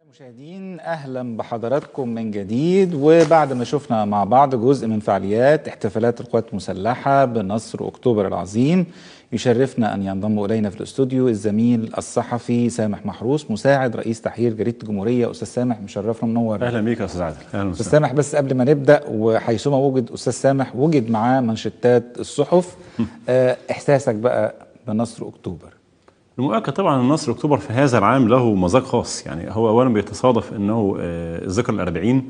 مشاهدين اهلا بحضراتكم من جديد وبعد ما شفنا مع بعض جزء من فعاليات احتفالات القوات المسلحه بنصر اكتوبر العظيم يشرفنا ان ينضم الينا في الاستوديو الزميل الصحفي سامح محروس مساعد رئيس تحرير جريده الجمهوريه استاذ سامح مشرفنا منور اهلا بيك يا استاذ عادل اهلا استاذ سامح بس قبل ما نبدا وحيثما وجد استاذ سامح وجد معاه منشطات الصحف آه، احساسك بقى بنصر اكتوبر المؤكد طبعا ان نصر اكتوبر في هذا العام له مذاق خاص يعني هو اولا بيتصادف انه آه، الذكرى الأربعين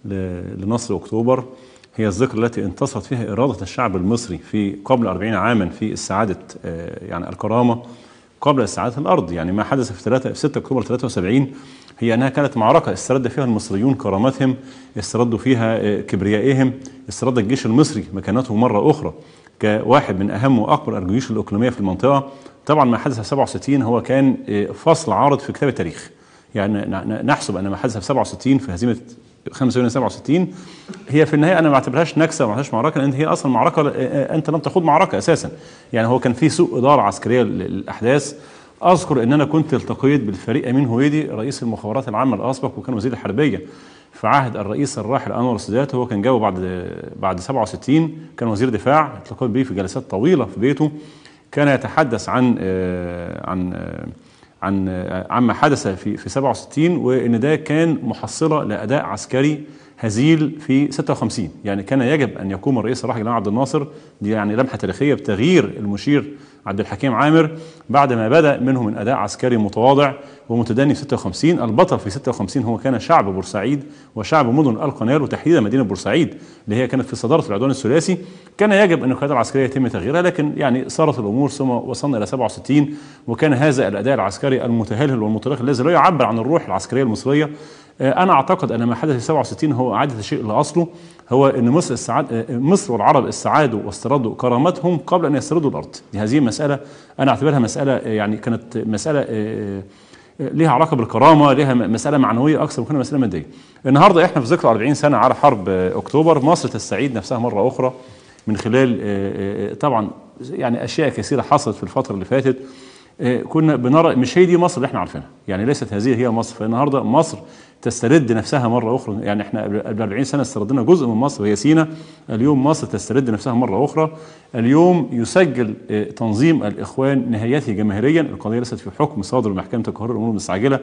ل- لنصر اكتوبر هي الذكرى التي انتصرت فيها اراده الشعب المصري في قبل 40 عاما في استعاده آه، يعني الكرامه قبل استعاده الارض يعني ما حدث في 3 في 6 اكتوبر 73 هي انها كانت معركه استرد فيها المصريون كرامتهم استردوا فيها آه، كبريائهم استرد الجيش المصري مكانته مره اخرى كواحد من اهم واكبر الجيوش الاقليميه في المنطقه طبعا ما حدث في 67 هو كان آه، فصل عارض في كتاب التاريخ يعني ن- ن- نحسب ان ما حدث في 67 في هزيمه 5 يونيو 67 هي في النهايه انا ما اعتبرهاش نكسه وما اعتبرهاش معركه لان هي اصلا معركه آه، آه، انت لم تخوض معركه اساسا يعني هو كان في سوء اداره عسكريه لل- للاحداث اذكر ان انا كنت التقيت بالفريق امين هويدي رئيس المخابرات العامه الاسبق وكان وزير الحربيه في عهد الرئيس الراحل انور السادات هو كان جاوب بعد بعد 67 كان وزير دفاع التقيت به في جلسات طويله في بيته كان يتحدث عن آه، عن آه، عن آه، عما حدث في في 67 وان ده كان محصله لاداء عسكري هزيل في 56 يعني كان يجب ان يقوم الرئيس الراحل جمال عبد الناصر دي يعني لمحه تاريخيه بتغيير المشير عبد الحكيم عامر بعد ما بدا منه من اداء عسكري متواضع ومتدني في 56 البطل في 56 هو كان شعب بورسعيد وشعب مدن القنال وتحديدا مدينه بورسعيد اللي هي كانت في صداره العدوان الثلاثي كان يجب ان القياده العسكريه يتم تغييرها لكن يعني صارت الامور ثم وصلنا الى 67 وكان هذا الاداء العسكري المتهلهل والمترخ الذي لا يعبر عن الروح العسكريه المصريه آه، انا اعتقد ان ما حدث في 67 هو اعاده الشيء لاصله هو ان مصر استعاد آه، مصر والعرب استعادوا واستردوا كرامتهم قبل ان يستردوا الارض دي هذه مساله انا اعتبرها مساله آه، يعني كانت مساله آه، آه، ليها علاقه بالكرامه ليها م- مساله معنويه اكثر من كونها مساله ماديه النهارده احنا في ذكرى 40 سنه على حرب آه، اكتوبر مصر تستعيد نفسها مره اخرى من خلال آه، آه، طبعا يعني اشياء كثيره حصلت في الفتره اللي فاتت آه، كنا بنرى مش هي دي مصر اللي احنا عارفينها يعني ليست هذه هي مصر فالنهارده مصر تسترد نفسها مره اخرى يعني احنا قبل قبل 40 سنه استردنا جزء من مصر وهي سينا اليوم مصر تسترد نفسها مره اخرى اليوم يسجل آه، تنظيم الاخوان نهايته جماهيريا القضيه ليست في حكم صادر من محكمه القاهره الامور المستعجله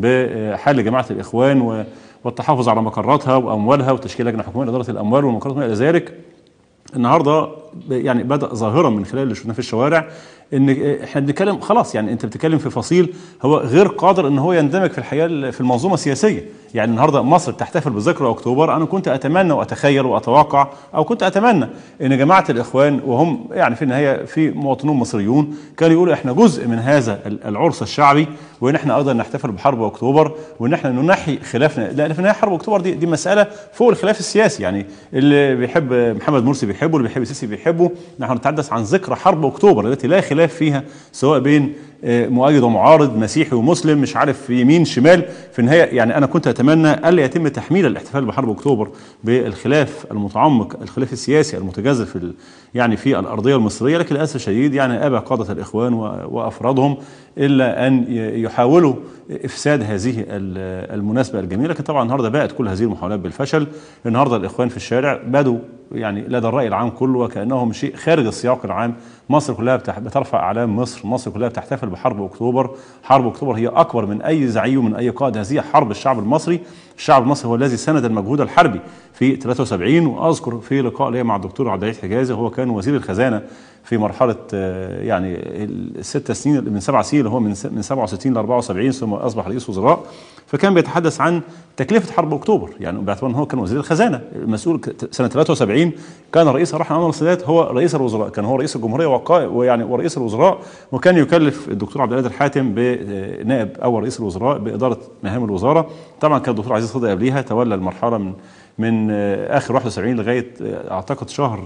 بحل جماعه الاخوان و- والتحافظ على مقراتها واموالها وتشكيل لجنه حكوميه لاداره الاموال والمقرات وما الى ذلك النهارده يعني بدا ظاهرا من خلال اللي شفناه في الشوارع ان احنا بنتكلم خلاص يعني انت بتتكلم في فصيل هو غير قادر ان هو يندمج في الحياه في المنظومه السياسيه يعني النهارده مصر تحتفل بذكرى اكتوبر انا كنت اتمنى واتخيل واتوقع او كنت اتمنى ان جماعه الاخوان وهم يعني في النهايه في مواطنون مصريون كانوا يقولوا احنا جزء من هذا العرس الشعبي وان احنا ايضا نحتفل بحرب اكتوبر وان احنا ننحي خلافنا لان في النهايه حرب اكتوبر دي دي مساله فوق الخلاف السياسي يعني اللي بيحب محمد مرسي بيحبه اللي بيحب السيسي بيحبه نحن نتحدث عن ذكرى حرب اكتوبر التي لا خلاف فيها سواء بين آه، مؤيد ومعارض مسيحي ومسلم مش عارف يمين شمال في النهايه يعني انا كنت اتمنى الا يتم تحميل الاحتفال بحرب اكتوبر بالخلاف المتعمق الخلاف السياسي المتجذر في ال- يعني في الارضيه المصريه لكن للاسف الشديد يعني ابى قاده الاخوان و- وافرادهم الا ان ي- يحاولوا افساد هذه ال- المناسبه الجميله لكن طبعا النهارده باءت كل هذه المحاولات بالفشل النهارده الاخوان في الشارع بدوا يعني لدى الراي العام كله وكانهم شيء خارج السياق العام مصر كلها بتح- بترفع اعلام مصر مصر كلها بتحتفل بحرب اكتوبر حرب اكتوبر هي اكبر من اي زعيم ومن اي قائد هذه حرب الشعب المصري الشعب المصري هو الذي سند المجهود الحربي في 73 واذكر في لقاء لي مع الدكتور عبد العزيز حجازي هو كان وزير الخزانه في مرحله آه، يعني الست سنين من سبع سنين اللي هو من س- من 67 ل 74 ثم اصبح رئيس وزراء فكان بيتحدث عن تكلفه حرب اكتوبر يعني باعتبار ان هو كان وزير الخزانه المسؤول ك- سنه 73 كان رئيس الراحل انور السادات هو رئيس الوزراء كان هو رئيس الجمهوريه وقائد ويعني ورئيس الوزراء وكان يكلف الدكتور عبد القادر حاتم بنائب اول رئيس الوزراء باداره مهام الوزاره طبعا كان الدكتور عزيز صدقي قبليها تولى المرحله من من آه، اخر 71 لغايه آه، اعتقد شهر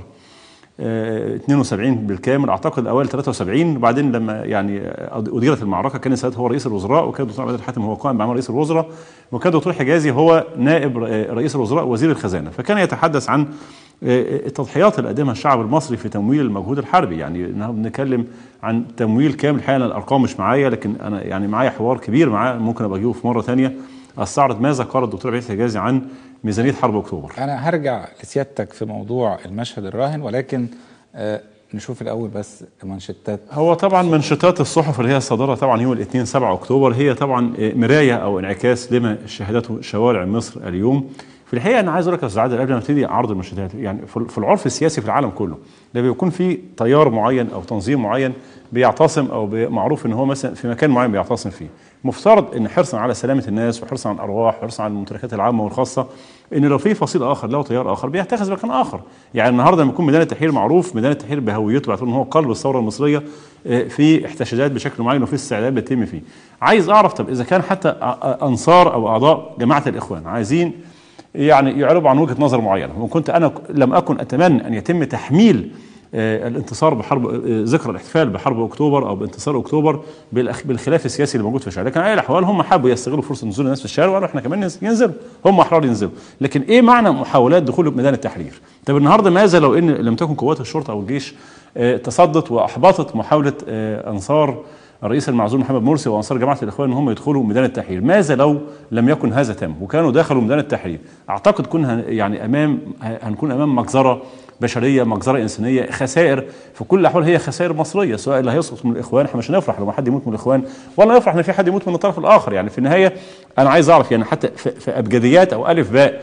آه، 72 بالكامل اعتقد اوائل 73 وبعدين لما يعني آه، اديرت المعركه كان السادات هو رئيس الوزراء وكان الدكتور عبد الحاتم هو قائم باعمال رئيس الوزراء وكان الدكتور حجازي هو نائب آه، رئيس الوزراء وزير الخزانه فكان يتحدث عن آه، التضحيات اللي قدمها الشعب المصري في تمويل المجهود الحربي يعني إنها بنتكلم عن تمويل كامل الحقيقه أنا الارقام مش معايا لكن انا يعني معايا حوار كبير معاه ممكن ابقى اجيبه في مره ثانيه استعرض ماذا قال الدكتور عبيد حجازي عن ميزانيه حرب اكتوبر انا هرجع لسيادتك في موضوع المشهد الراهن ولكن آه نشوف الاول بس منشطات هو طبعا منشطات الصحف اللي هي صادره طبعا يوم الاثنين 7 اكتوبر هي طبعا مرايه او انعكاس لما شهدته شوارع مصر اليوم في الحقيقه انا عايز اقول لك يا استاذ عادل قبل ما ابتدي عرض المنشطات يعني في العرف السياسي في العالم كله لما بيكون في تيار معين او تنظيم معين بيعتصم او معروف ان هو مثلا في مكان معين بيعتصم فيه مفترض ان حرصا على سلامه الناس وحرصا على الارواح وحرصا على الممتلكات العامه والخاصه ان لو في فصيل اخر له تيار اخر بيتخذ مكان اخر يعني النهارده لما يكون ميدان التحرير معروف ميدان التحرير بهويته باعتبار ان هو قلب الثوره المصريه في احتشادات بشكل معين وفي استعداد بيتم فيه عايز اعرف طب اذا كان حتى انصار او اعضاء جماعه الاخوان عايزين يعني يعربوا عن وجهه نظر معينه وكنت انا لم اكن اتمنى ان يتم تحميل الانتصار بحرب ذكرى الاحتفال بحرب اكتوبر او بانتصار اكتوبر بالخلاف السياسي اللي موجود في الشارع لكن على اي الاحوال هم حبوا يستغلوا فرصه نزول الناس في الشارع وقالوا احنا كمان ينزلوا هم احرار ينزلوا لكن ايه معنى محاولات دخول ميدان التحرير طب النهارده ماذا لو ان لم تكن قوات الشرطه او الجيش تصدت واحبطت محاوله انصار الرئيس المعزول محمد مرسي وانصار جماعه الاخوان ان هم يدخلوا ميدان التحرير، ماذا لو لم يكن هذا تم وكانوا دخلوا ميدان التحرير؟ اعتقد كنا يعني امام هنكون امام مجزره بشريه مجزره انسانيه خسائر في كل الاحوال هي خسائر مصريه سواء اللي هيسقط من الاخوان احنا مش هنفرح لما حد يموت من الاخوان ولا نفرح ان في حد يموت من الطرف الاخر يعني في النهايه انا عايز اعرف يعني حتى في ابجديات او الف باء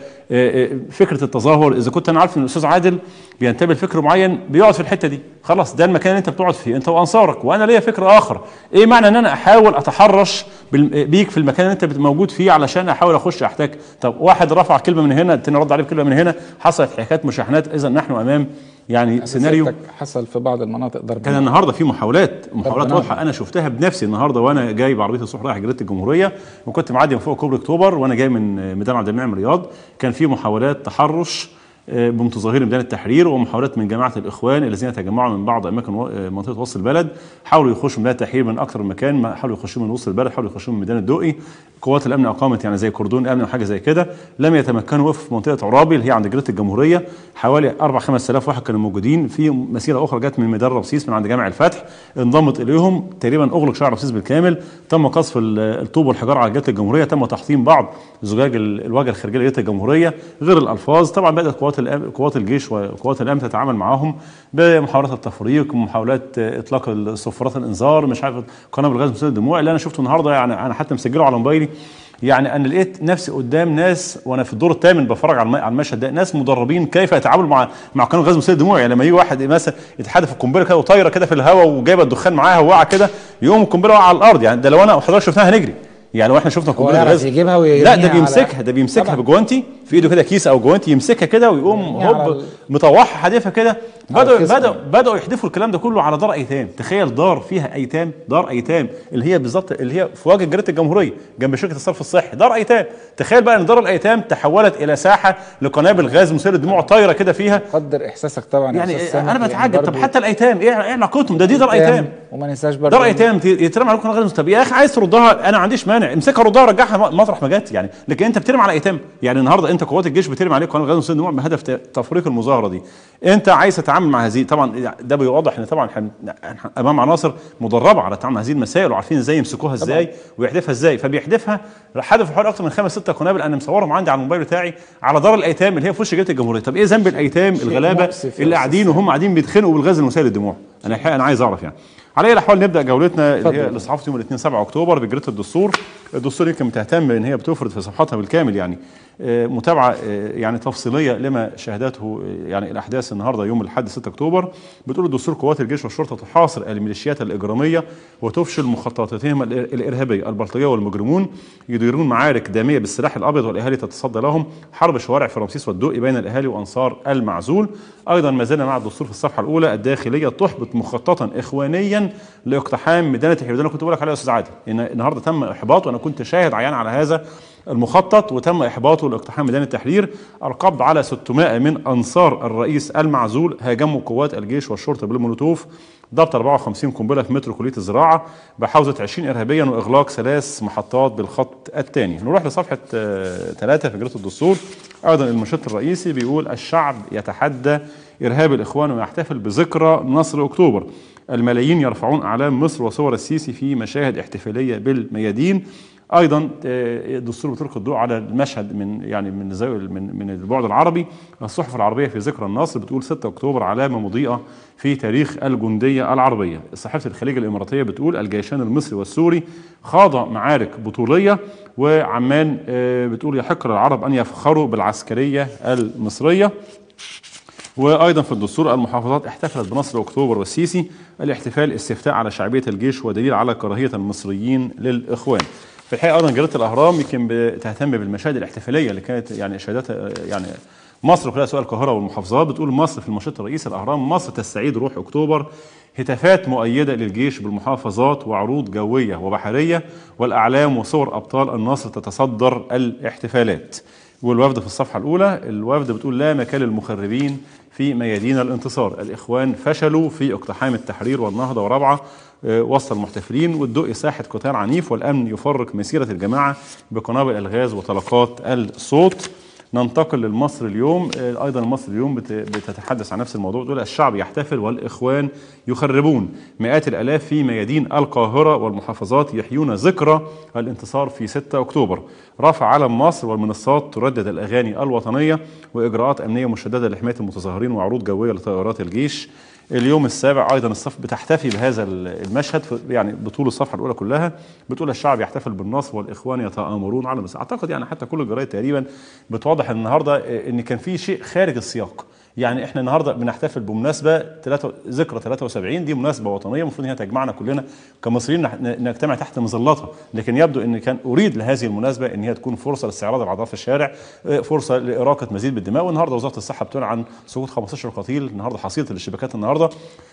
فكره التظاهر اذا كنت انا عارف ان الاستاذ عادل بينتمي لفكر معين بيقعد في الحته دي خلاص ده المكان اللي انت بتقعد فيه انت وانصارك وانا ليا فكر اخر ايه معنى ان انا احاول اتحرش بيك في المكان اللي انت موجود فيه علشان احاول اخش احتاج طب واحد رفع كلمه من هنا التاني رد عليه بكلمه من هنا حصلت حكايات مشاحنات اذا نحن امام يعني سيناريو حصل في بعض المناطق ضرب كان النهارده في محاولات محاولات واضحه انا شفتها بنفسي النهارده وانا جاي بعربيه الصبح رايح جريده الجمهوريه وكنت معدي من فوق كوبري اكتوبر وانا جاي من ميدان عبد المنعم رياض كان في محاولات تحرش بمتظاهرين ميدان التحرير ومحاولات من جماعه الاخوان الذين تجمعوا من بعض اماكن منطقه وسط البلد حاولوا يخشوا ميدان التحرير من اكثر من مكان حاولوا يخشوا من وسط البلد حاولوا يخشوا من ميدان الدقي قوات الامن اقامت يعني زي كردون امن وحاجه زي كده لم يتمكنوا وقفوا في منطقه عرابي اللي هي عند جريده الجمهوريه حوالي 4 5000 واحد كانوا موجودين في مسيره اخرى جت من ميدان رمسيس من عند جامع الفتح انضمت اليهم تقريبا اغلق شارع رمسيس بالكامل تم قصف الطوب والحجار على جريده الجمهوريه تم تحطيم بعض زجاج الواجهه الخارجيه لجريده الجمهوريه غير الالفاظ طبعا بدات قوات قوات الجيش وقوات الامن تتعامل معاهم بمحاولات التفريق ومحاولات اطلاق صفارات الانذار مش عارف قنابل غاز مسيل الدموع اللي انا شفته النهارده يعني انا حتى مسجله على موبايلي يعني انا لقيت نفسي قدام ناس وانا في الدور الثامن بتفرج على المشهد ده ناس مدربين كيف يتعاملوا مع مع قنابل غاز مسيل الدموع يعني لما يجي واحد مثلا يتحدف القنبله كده وطايره كده في الهواء وجايبه الدخان معاها وواقعه كده يقوم القنبله واقعه على الارض يعني ده لو انا وحضرتك شفناها هنجري يعني واحنا شفنا قنبله غاز يجيبها لا ده بيمسكها ده بيمسكها بجوانتي في ايده كده كيس او جوانتي يمسكها كده ويقوم هوب مطوعها حادفها كده بدأوا بدأوا بدأوا يحدفوا الكلام ده كله على دار ايتام تخيل دار فيها ايتام دار ايتام اللي هي بالظبط اللي هي في واجهه جريده الجمهوريه جنب شركه الصرف الصحي دار ايتام تخيل بقى ان دار الايتام تحولت الى ساحه لقنابل غاز مسيل الدموع طايره كده فيها قدر احساسك طبعا يعني انا بتعجب طب حتى الايتام ايه ايه علاقتهم ده دي دار ايتام وما ننساش برضه دار ايتام يترمى عليكم قنابل غاز طب يا اخي عايز تردها انا ما عنديش مانع امسكها ردها رجعها مطرح ما جت يعني لكن انت بترمي على ايتام يعني النهارده انت قوات الجيش بترمي عليك قنابل غاز مسيل الدموع بهدف تفريق المظاهره دي انت عايز تتعامل مع هذه طبعا ده بيوضح ان طبعا احنا امام عناصر مدربه على التعامل مع هذه المسائل وعارفين ازاي يمسكوها ازاي ويحدفها ازاي فبيحدفها حدف حوالي اكثر من خمس ست قنابل انا مصورهم عندي على الموبايل بتاعي على دار الايتام اللي هي في وش جريده الجمهوريه طب ايه ذنب الايتام الغلابه اللي قاعدين وهم قاعدين بيتخنقوا بالغاز المسيل الدموع انا الحقيقه انا عايز اعرف يعني على اي الاحوال نبدا جولتنا اللي هي لصحافه يوم الاثنين 7 اكتوبر بجريده الدستور الدستور يمكن بتهتم ان هي بتفرض في صفحاتها بالكامل يعني متابعه يعني تفصيليه لما شهدته يعني الاحداث النهارده يوم الاحد 6 اكتوبر بتقول الدستور قوات الجيش والشرطه تحاصر الميليشيات الاجراميه وتفشل مخططاتهم الارهابيه البلطجيه والمجرمون يديرون معارك داميه بالسلاح الابيض والاهالي تتصدى لهم حرب شوارع في رمسيس والدقي بين الاهالي وانصار المعزول ايضا ما زلنا مع الدستور في الصفحه الاولى الداخليه تحبط مخططا اخوانيا لاقتحام ميدان التحرير ده انا كنت بقول لك عليه يا استاذ عادل ان النهارده تم احباط وانا كنت شاهد عيان على هذا المخطط وتم احباطه لاقتحام ميدان التحرير القبض على 600 من انصار الرئيس المعزول هاجموا قوات الجيش والشرطه بالمولوتوف ضبط 54 قنبله في مترو كليه الزراعه بحوزه 20 ارهابيا واغلاق ثلاث محطات بالخط الثاني نروح لصفحه ثلاثه في جريده الدستور ايضا المنشط الرئيسي بيقول الشعب يتحدى ارهاب الاخوان ويحتفل بذكرى نصر اكتوبر الملايين يرفعون اعلام مصر وصور السيسي في مشاهد احتفاليه بالميادين ايضا آه، الدستور بتلقي الضوء على المشهد من يعني من زاويه من من البعد العربي الصحف العربيه في ذكرى النصر بتقول 6 اكتوبر علامه مضيئه في تاريخ الجنديه العربيه صحيفه الخليج الاماراتيه بتقول الجيشان المصري والسوري خاض معارك بطوليه وعمان آه، بتقول يحق للعرب ان يفخروا بالعسكريه المصريه وايضا في الدستور المحافظات احتفلت بنصر اكتوبر والسيسي الاحتفال استفتاء على شعبيه الجيش ودليل على كراهيه المصريين للاخوان في الحقيقه ايضا جريده الاهرام يمكن بتهتم بالمشاهد الاحتفاليه اللي كانت يعني اشادتها يعني مصر خلال سؤال القاهره والمحافظات بتقول مصر في المنشط الرئيسي الاهرام مصر تستعيد روح اكتوبر هتافات مؤيده للجيش بالمحافظات وعروض جويه وبحريه والاعلام وصور ابطال النصر تتصدر الاحتفالات والوفد في الصفحه الاولى الوفد بتقول لا مكان للمخربين في ميادين الانتصار الاخوان فشلوا في اقتحام التحرير والنهضه ورابعه آه، وسط المحتفلين والدقي ساحه قتال عنيف والامن يفرق مسيره الجماعه بقنابل الغاز وطلقات الصوت ننتقل للمصر اليوم آه، ايضا المصر اليوم بت- بتتحدث عن نفس الموضوع تقول الشعب يحتفل والاخوان يخربون مئات الالاف في ميادين القاهره والمحافظات يحيون ذكرى الانتصار في 6 اكتوبر رفع علم مصر والمنصات تردد الاغاني الوطنيه واجراءات امنيه مشدده لحمايه المتظاهرين وعروض جويه لطائرات الجيش اليوم السابع ايضا الصف بتحتفي بهذا المشهد في- يعني بطول الصفحه الاولى كلها بتقول الشعب يحتفل بالنصر والاخوان يتامرون على مصر اعتقد يعني حتى كل الجرايد تقريبا بتوضح النهارده ان كان في شيء خارج السياق يعني احنا النهارده بنحتفل بمناسبه تلاتة ذكرى 73 دي مناسبه وطنيه المفروض ان هي تجمعنا كلنا كمصريين نح- نجتمع تحت مظلتها لكن يبدو ان كان اريد لهذه المناسبه ان هي تكون فرصه لاستعراض الاعضاء في الشارع اه، فرصه لاراقه مزيد بالدماء والنهارده وزاره الصحه بتعلن عن سقوط 15 قتيل النهارده حصيله الاشتباكات النهارده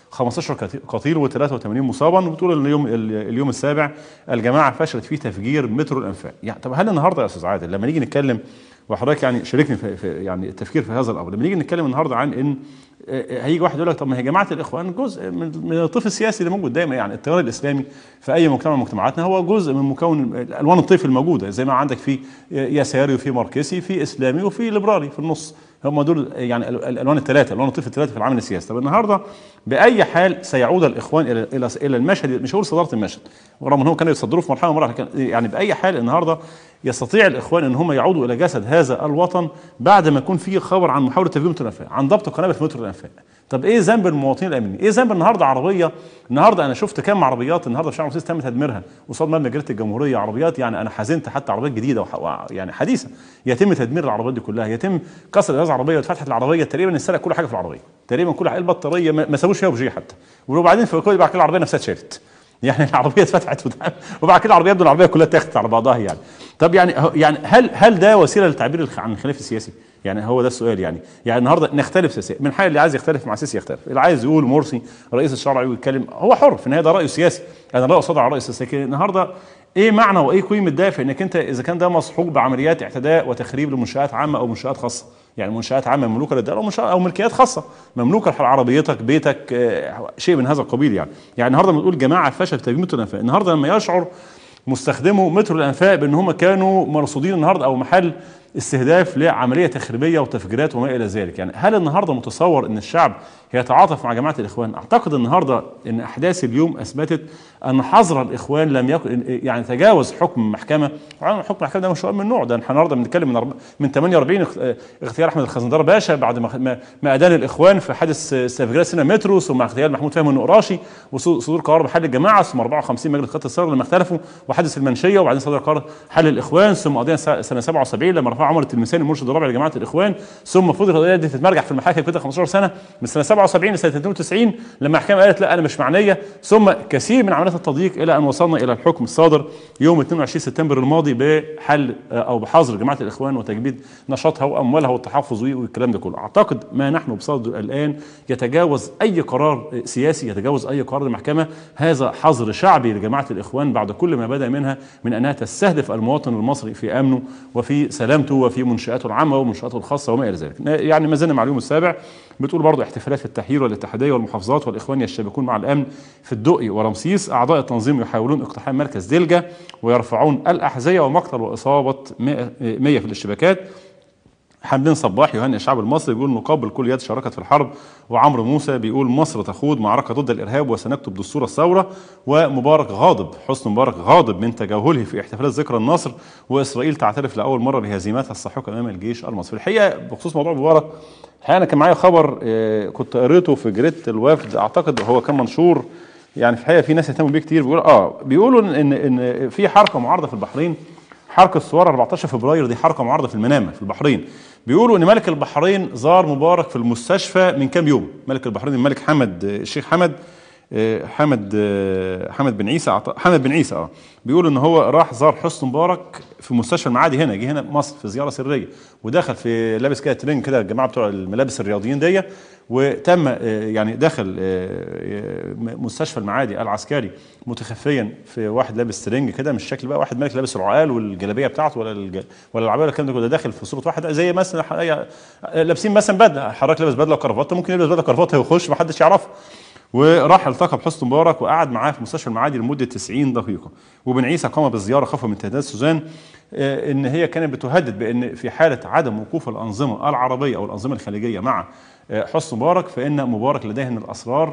15 قتيل- قتيل و83 مصابا وبتقول ان اليوم ال- اليوم السابع الجماعه فشلت في تفجير مترو الانفاق يعني طب هل النهارده يا استاذ عادل لما نيجي نتكلم وحضرتك يعني شاركني في, في يعني التفكير في هذا الامر لما نيجي نتكلم النهارده عن ان آه، هيجي واحد يقول لك طب ما هي جماعه الاخوان جزء من من الطيف السياسي اللي موجود دايما يعني التيار الاسلامي في اي مجتمع من مجتمعاتنا هو جزء من مكون الوان الطيف الموجوده زي ما عندك في يساري وفي ماركسي في اسلامي وفي ليبرالي في النص هم دول يعني ال- الالوان الثلاثه الالوان الطيف الثلاثه في العمل السياسي طب النهارده باي حال سيعود الاخوان الى الى الى المشهد مش هقول صداره المشهد رغم ان هم كانوا يتصدروا في مرحله مرة لكن يعني باي حال النهارده يستطيع الاخوان ان هم يعودوا الى جسد هذا الوطن بعد ما يكون في خبر عن محاوله تفجير مترو الانفاق عن ضبط قنابل في مترو الانفاق طب ايه ذنب المواطنين الامنيين؟ ايه ذنب النهارده عربيه النهارده انا شفت كام عربيات النهارده في شارع رمسيس تم تدميرها قصاد مبنى جريده الجمهوريه عربيات يعني انا حزنت حتى عربيات جديده وح... وع- يعني حديثه يتم تدمير العربيات دي كلها يتم كسر ازاز عربيه واتفتحت العربيه تقريبا اتسرق كل حاجه في العربيه تقريبا كل حاجه البطاريه ما ما سابوش فيها بوجيه حتى وبعدين في كل بعد كده العربيه نفسها اتشالت يعني العربيه اتفتحت وتع- وبعد كده العربيه يبدو العربيه كلها اتاخدت على بعضها يعني طب يعني هو- يعني هل هل ده وسيله للتعبير الخ- عن الخلاف السياسي؟ يعني هو ده السؤال يعني يعني النهارده نختلف سياسيا من حال اللي عايز يختلف مع سيسي يختلف اللي عايز يقول مرسي رئيس الشرعي ويتكلم هو حر في النهايه ده رايه السياسي انا لا اصادع على راي السياسي لكن النهارده ايه معنى وايه قيمه ده في انك انت اذا كان ده مصحوب بعمليات اعتداء وتخريب لمنشات عامه او منشات خاصه يعني منشات عامه مملوكه للدوله او منشات او ملكيات خاصه مملوكه لعربيتك بيتك آه، شيء من هذا القبيل يعني يعني النهارده بنقول جماعه فشل في تجميد الانفاق النهارده لما يشعر مستخدمو مترو الانفاق بان هم كانوا مرصودين النهارده او محل استهداف لعمليه تخريبيه وتفجيرات وما الى ذلك يعني هل النهارده متصور ان الشعب يتعاطف مع جماعه الاخوان اعتقد النهارده ان احداث اليوم اثبتت ان حظر الاخوان لم يكن يعني تجاوز حكم المحكمه وعلى حكم المحكمه ده مش سؤال من نوع ده احنا النهارده بنتكلم من أرب- من 48 اخ- اه، اغتيال احمد الخزندار باشا بعد ما ما- ما ادان الاخوان في حادث اه، استفجارات سينا مترو ثم اغتيال محمود فهمي النقراشي وصدور قرار بحل الجماعه ثم 54 مجلس قياده الثوره لما اختلفوا وحادث المنشيه وبعدين صدر قرار حل الاخوان ثم قضيه سنه سنة 77 لما رفع عمر التلمساني المرشد الرابع لجماعه الاخوان ثم فضلت القضيه دي تتمرجح في المحاكم كده 15 سنه من سنه 77 لسنه 92 لما المحكمه قالت لا انا مش معنيه ثم كثير من عمليات التضييق الى ان وصلنا الى الحكم الصادر يوم 22 سبتمبر الماضي بحل آه، او بحظر جماعه الاخوان وتجميد نشاطها واموالها والتحفظ والكلام ده كله اعتقد ما نحن بصدده الان يتجاوز اي قرار آه، سياسي يتجاوز اي قرار المحكمه هذا حظر شعبي لجماعه الاخوان بعد كل ما بدا منها من انها تستهدف المواطن المصري في امنه وفي سلامته وفي منشاته العامه ومنشاته الخاصه وما الى ذلك يعني ما زلنا مع اليوم السابع بتقول برضه احتفالات في التحرير والاتحاديه والمحافظات والاخوان يشتبكون مع الامن في الدقي ورمسيس اعضاء التنظيم يحاولون اقتحام مركز دلجه ويرفعون الاحذيه ومقتل واصابه 100 100 في الاشتباكات حمدين صباح يهنئ الشعب المصري بيقول نقابل كل يد شاركت في الحرب وعمرو موسى بيقول مصر تخوض معركه ضد الارهاب وسنكتب دستور الثوره ومبارك غاضب حسن مبارك غاضب من تجاهله في احتفالات ذكرى النصر واسرائيل تعترف لاول مره بهزيمتها الساحقه امام الجيش المصري الحقيقه بخصوص موضوع مبارك الحقيقه انا كان معايا خبر آه، كنت قريته في جريده الوفد اعتقد هو كان منشور يعني في الحقيقه في ناس اهتموا بيه كتير بيقولوا اه بيقولوا ان ان في حركه معارضه في البحرين حركه الثوار 14 فبراير دي حركه معارضه في المنامه في البحرين بيقولوا ان ملك البحرين زار مبارك في المستشفى من كام يوم ملك البحرين الملك حمد الشيخ حمد آه، حمد آه، حمد بن عيسى أعت- حمد بن عيسى اه بيقولوا ان هو راح زار حسن مبارك في مستشفى المعادي هنا جه هنا مصر في زياره سريه ودخل في لابس كده ترين كده الجماعه بتوع الملابس الرياضيين دي وتم آه، يعني دخل آه، مستشفى المعادي العسكري متخفيا في واحد لابس ترنج كده مش شكل بقى واحد ملك لابس العقال والجلابيه بتاعته ولا الج... ولا العبايه ولا الكلام ده كله ده داخل في صوره واحد زي مثلا ح- أي- لابسين مثلا بدله حضرتك لابس بدله وكرافته ممكن يلبس بدله وكرافته ويخش ما حدش يعرفه وراح التقى بحسن مبارك وقعد معاه في مستشفى المعادي لمده 90 دقيقه وبن عيسى قام بالزياره خوفا من تهديدات سوزان آه، ان هي كانت بتهدد بان في حاله عدم وقوف الانظمه العربيه او الانظمه الخليجيه مع آه، حسن مبارك فان مبارك لديه من الاسرار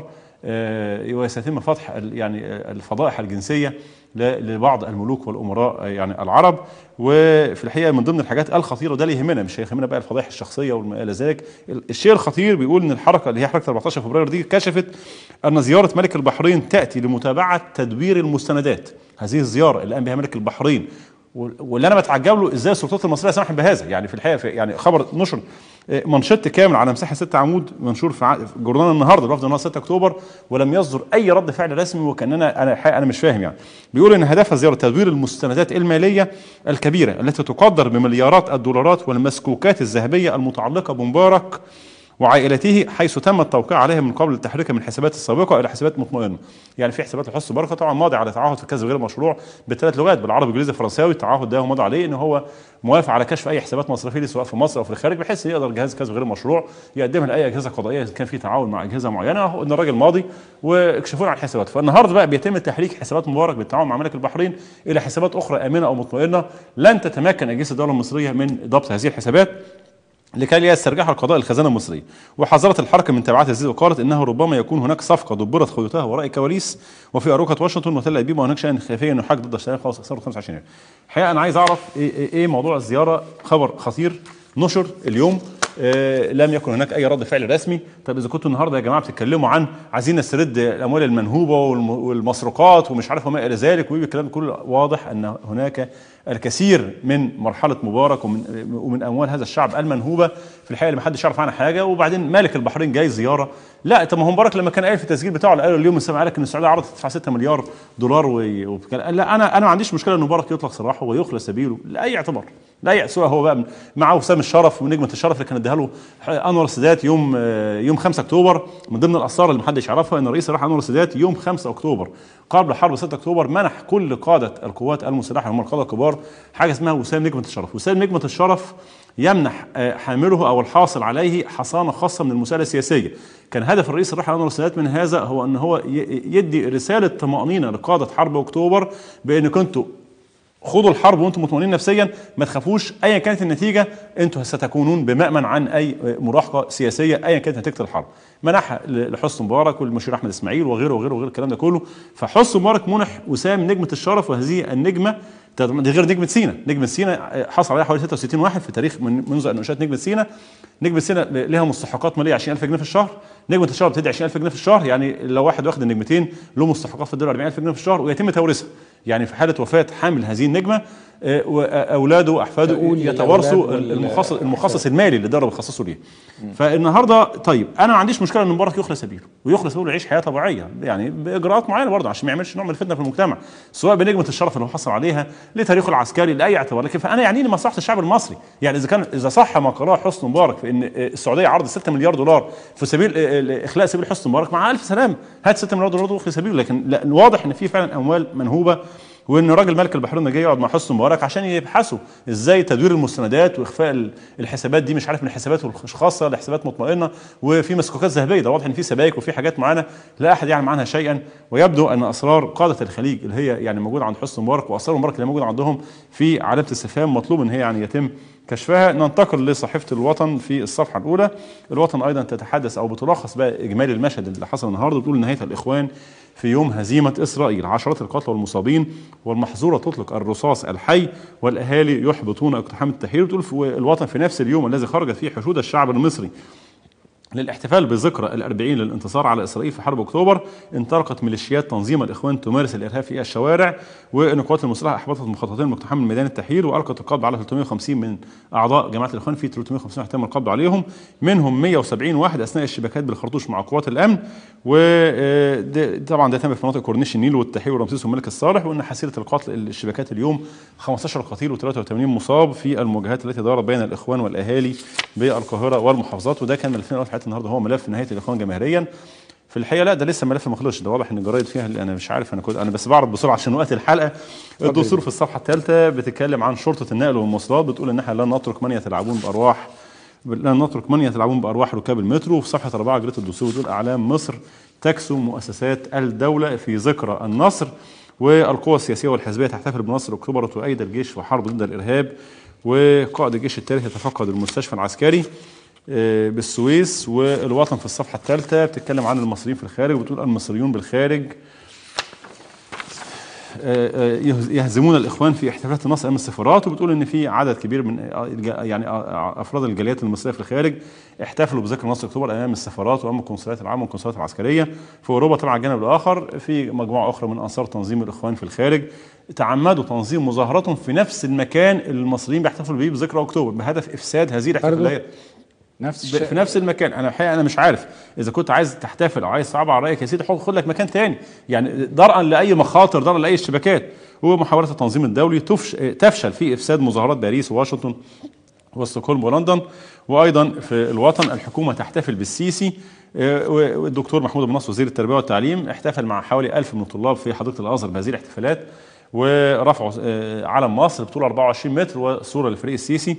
آه، وسيتم فتح ال- يعني آه، الفضائح الجنسيه ل- لبعض الملوك والامراء آه، يعني العرب وفي الحقيقه من ضمن الحاجات الخطيره ده اللي يهمنا مش هيهمنا بقى الفضائح الشخصيه وما الى ذلك ال- الشيء الخطير بيقول ان الحركه اللي هي حركه 14 فبراير دي كشفت ان زياره ملك البحرين تاتي لمتابعه تدوير المستندات هذه الزياره اللي قام بها ملك البحرين واللي انا بتعجب له ازاي السلطات المصريه سمحت بهذا يعني في الحقيقه في يعني خبر نشر آه، منشط كامل على مساحه 6 عمود منشور في ع- في جورنال النهارده الوفد النهارده 6 اكتوبر ولم يصدر اي رد فعل رسمي وكاننا انا الحقيقه انا مش فاهم يعني بيقول ان هدفها زياره تدوير المستندات الماليه الكبيره التي تقدر بمليارات الدولارات والمسكوكات الذهبيه المتعلقه بمبارك وعائلته حيث تم التوقيع عليها من قبل تحريكها من الحسابات السابقه الى حسابات مطمئنه يعني في حسابات لحسن بركه طبعا ماضي على تعهد في كسب غير مشروع بثلاث لغات بالعربي والانجليزي والفرنساوي التعهد ده هو ماضي عليه ان هو موافق على كشف اي حسابات مصرفيه ليه سواء في مصر او في الخارج بحيث يقدر جهاز كسب غير مشروع يقدمها لاي اجهزه قضائيه اذا كان في تعاون مع اجهزه معينه هو ان الراجل ماضي واكشفوا له عن الحسابات فالنهارده بقى بيتم تحريك حسابات مبارك بالتعاون مع ملك البحرين الى حسابات اخرى امنه او مطمئنه لن تتمكن اجهزه الدوله المصريه من ضبط هذه الحسابات لكي لا يسترجعها القضاء الخزانه المصريه وحذرت الحركه من تبعات الزيت وقالت انه ربما يكون هناك صفقه دبرت خيوطها وراء كواليس وفي اروقه واشنطن وتل ابيب وهناك شان خفي يحاج ضد اشتراك خلاص ثوره 25 يناير. الحقيقه انا عايز اعرف ايه, إيه, ايه موضوع الزياره خبر خطير نشر اليوم آه لم يكن هناك اي رد فعل رسمي طب اذا كنتوا النهارده يا جماعه بتتكلموا عن عايزين نسترد الاموال المنهوبه والم- والمسروقات ومش عارف وما الى ذلك ويجي الكلام كله واضح ان هناك الكثير من مرحله مبارك ومن ومن اموال هذا الشعب المنهوبه في الحقيقه اللي محدش يعرف عنها حاجه وبعدين مالك البحرين جاي زياره لا طب ما هو مبارك لما كان قايل في التسجيل بتاعه قال اليوم السابع قال لك ان السعوديه عرضت تدفع 6 مليار دولار و- وكان لا انا انا ما عنديش مشكله ان مبارك يطلق سراحه ويخلى سبيله لاي اعتبار لا سواء هو بقى مع وسام الشرف ونجمه الشرف اللي كان اداها له انور السادات يوم آه، يوم 5 اكتوبر من ضمن الاسرار اللي محدش يعرفها ان الرئيس راح انور السادات يوم 5 اكتوبر قبل حرب 6 اكتوبر منح كل قاده القوات المسلحه هم القاده الكبار حاجه اسمها وسام نجمه الشرف وسام نجمه الشرف يمنح آه، حامله او الحاصل عليه حصانه خاصه من المساءله السياسيه كان هدف الرئيس الراحل انور السادات من هذا هو ان هو ي- يدي رساله طمانينه لقاده حرب اكتوبر بان كنتوا خدوا الحرب وانتم مطمئنين نفسيا ما تخافوش ايا كانت النتيجه انتم ستكونون بمأمن عن اي مراهقه سياسيه ايا كانت نتيجه الحرب منحها ل- لحسن مبارك والمشير احمد اسماعيل وغيره وغيره وغيره الكلام ده كله فحسن مبارك منح وسام نجمه الشرف وهذه النجمه ده دي غير نجمه سينا نجمه سينا حصل عليها حوالي 66 واحد في تاريخ من منذ ان انشات نجمه سينا نجمه سينا لها مستحقات ماليه 20000 جنيه في الشهر نجمه الشرف بتدي 20000 جنيه في الشهر يعني لو واحد واخد النجمتين له مستحقات في الدولار 40000 جنيه في الشهر ويتم توريثها يعني في حاله وفاه حامل هذه النجمه آه، واولاده واحفاده تقول يتوارثوا للأولاد وال- المخصص المخصص المالي اللي الدوله بتخصصه ليه فالنهارده طيب انا ما عنديش مشكله ان مبارك يخلى سبيله ويخلى سبيله يعيش حياه طبيعيه يعني باجراءات معينه برضه عشان ما يعملش نوع من الفتنه في المجتمع سواء بنجمه الشرف اللي هو حصل عليها لتاريخه العسكري لاي اعتبار لكن فانا يعنيني مصلحه الشعب المصري يعني اذا كان اذا صح ما قراه حسن مبارك في ان آه، السعوديه عرض 6 مليار دولار في سبيل آه، اخلاء سبيل حسن مبارك مع الف سلام هات 6 مليار دولار واخلي سبيله لكن لا واضح ان في فعلا اموال منهوبه وان راجل ملك البحرين جاي يقعد مع حسني مبارك عشان يبحثوا ازاي تدوير المستندات واخفاء ال- الحسابات دي مش عارف من الحسابات الخاصه لحسابات مطمئنه وفي مسكوكات ذهبيه ده واضح ان في سبائك وفي حاجات معانا لا احد يعلم عنها شيئا ويبدو ان اسرار قاده الخليج اللي هي يعني موجوده عند حسني مبارك واسرار مبارك اللي موجوده عندهم في علامه استفهام مطلوب ان هي يعني يتم كشفها ننتقل لصحيفه الوطن في الصفحه الاولى الوطن ايضا تتحدث او بتلخص بقى اجمالي المشهد اللي حصل النهارده بتقول نهايه الاخوان في يوم هزيمه اسرائيل عشرات القتلى والمصابين والمحظوره تطلق الرصاص الحي والاهالي يحبطون اقتحام التحرير بتقول في الوطن في نفس اليوم الذي خرجت فيه حشود الشعب المصري للاحتفال بذكرى الأربعين للانتصار على إسرائيل في حرب أكتوبر انطلقت ميليشيات تنظيم الإخوان تمارس الإرهاب في الشوارع وأن القوات المسلحة أحبطت مخططين مقتحم من ميدان التحرير وألقت القبض على 350 من أعضاء جماعة الإخوان في 350 واحد تم القبض عليهم منهم 170 واحد أثناء الشباكات بالخرطوش مع قوات الأمن وطبعا ده تم في مناطق كورنيش النيل والتحرير ورمسيس والملك الصالح وأن حصيلة القتل الشباكات اليوم 15 قتيل و83 مصاب في المواجهات التي دارت بين الإخوان والأهالي بالقاهرة والمحافظات وده كان ملفنا في حياتي النهارده هو ملف نهايه الاخوان جماهيريا في الحقيقه لا ده لسه ملف ما خلصش ده واضح ان الجرايد فيها اللي انا مش عارف انا كنت انا بس بعرض بسرعه عشان وقت الحلقه الدستور في الصفحه الثالثه بتتكلم عن شرطه النقل والمواصلات بتقول ان احنا لن نترك من يتلاعبون بارواح لن نترك من يتلاعبون بارواح ركاب المترو في صفحه اربعه جريده الدستور بتقول اعلام مصر تكسو مؤسسات الدوله في ذكرى النصر والقوى السياسيه والحزبيه تحتفل بنصر اكتوبر وتؤيد الجيش في حرب ضد الارهاب وقائد الجيش الثالث يتفقد المستشفى العسكري آه، بالسويس والوطن في الصفحه الثالثه بتتكلم عن المصريين في الخارج وبتقول المصريون بالخارج آه، آه، يهز- يهزمون الاخوان في احتفالات النصر امام السفارات وبتقول ان في عدد كبير من آه، الج- يعني آه، افراد الجاليات المصريه في الخارج احتفلوا بذكرى نصر اكتوبر امام السفارات وامام القنصليات العامه والقنصليات العسكريه في اوروبا طبعا على الجانب الاخر في مجموعه اخرى من انصار تنظيم الاخوان في الخارج تعمدوا تنظيم مظاهراتهم في نفس المكان اللي المصريين بيحتفلوا به بذكرى اكتوبر بهدف افساد هذه الاحتفالات نفس ب- الشيء في نفس المكان انا الحقيقه انا مش عارف اذا كنت عايز تحتفل او عايز تصعب على رايك يا سيدي حط- خد لك مكان تاني يعني درءا لاي مخاطر درءا لاي اشتباكات ومحاولات التنظيم الدولي تفش تفشل في افساد مظاهرات باريس وواشنطن وستوكهولم ولندن وايضا في الوطن الحكومه تحتفل بالسيسي آه، والدكتور محمود بن نصر وزير التربيه والتعليم احتفل مع حوالي 1000 من الطلاب في حديقه الازهر بهذه الاحتفالات ورفعوا آه، علم مصر بطول 24 متر وصوره للفريق السيسي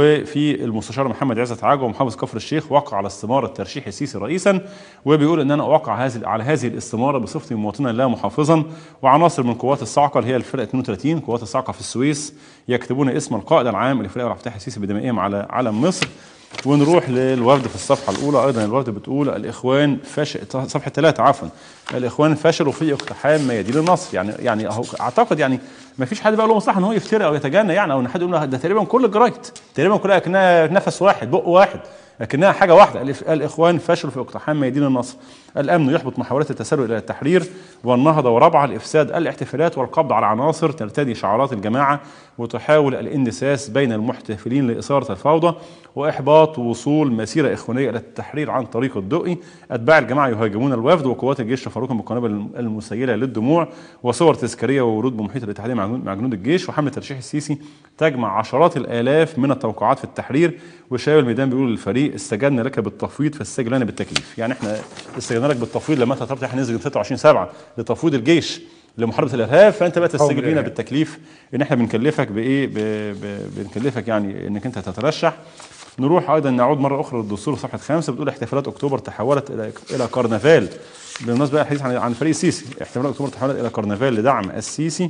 وفي المستشار محمد عزت عاجو ومحافظ كفر الشيخ وقع على استماره ترشيح السيسي رئيسا وبيقول ان انا اوقع هذه على هذه الاستماره بصفتي مواطنا لا محافظا وعناصر من قوات الصاعقه اللي هي الفرقه 32 قوات الصاعقه في السويس يكتبون اسم القائد العام لفريق عبد الفتاح السيسي بدمائهم على علم مصر ونروح للورد في الصفحه الاولى ايضا الورد بتقول الاخوان فشل صفحه ثلاثه عفوا الاخوان فشلوا في اقتحام ميادين النصر يعني يعني أهو اعتقد يعني ما فيش حد بقى له مصلحه ان هو يفتري او يتجنى يعني او ان حد يقول ده تقريبا كل الجرايد تقريبا كلها كانها نفس واحد بق واحد لكنها حاجه واحده الإف- الاخوان فشلوا في اقتحام ميادين النصر الامن يحبط محاولات التسلل الى التحرير والنهضه ورابعه لافساد الاحتفالات والقبض على عناصر ترتدي شعارات الجماعه وتحاول الاندساس بين المحتفلين لاثاره الفوضى واحباط وصول مسيره اخوانيه الى التحرير عن طريق الدقي اتباع الجماعه يهاجمون الوفد وقوات الجيش يفرقهم بالقنابل المسيله للدموع وصور تذكاريه وورود بمحيط الاتحاديه مع جنود- مع جنود الجيش وحمله ترشيح السيسي تجمع عشرات الالاف من التوقعات في التحرير وشايب الميدان بيقول للفريق استجبنا لك بالتفويض فاستجب لنا بالتكليف يعني احنا استجبنا لك بالتفويض لما انت طلبت احنا ننزل 26 7 لتفويض الجيش لمحاربه الارهاب فانت بقى تستجيب لنا الإرهاب. بالتكليف ان احنا بنكلفك بايه ب... ب... بنكلفك يعني انك انت تترشح نروح ايضا نعود مره اخرى للدستور في صفحه خمسه بتقول احتفالات اكتوبر تحولت الى الى كرنفال بالمناسبه بقى الحديث عن عن فريق السيسي احتفالات اكتوبر تحولت الى كرنفال لدعم السيسي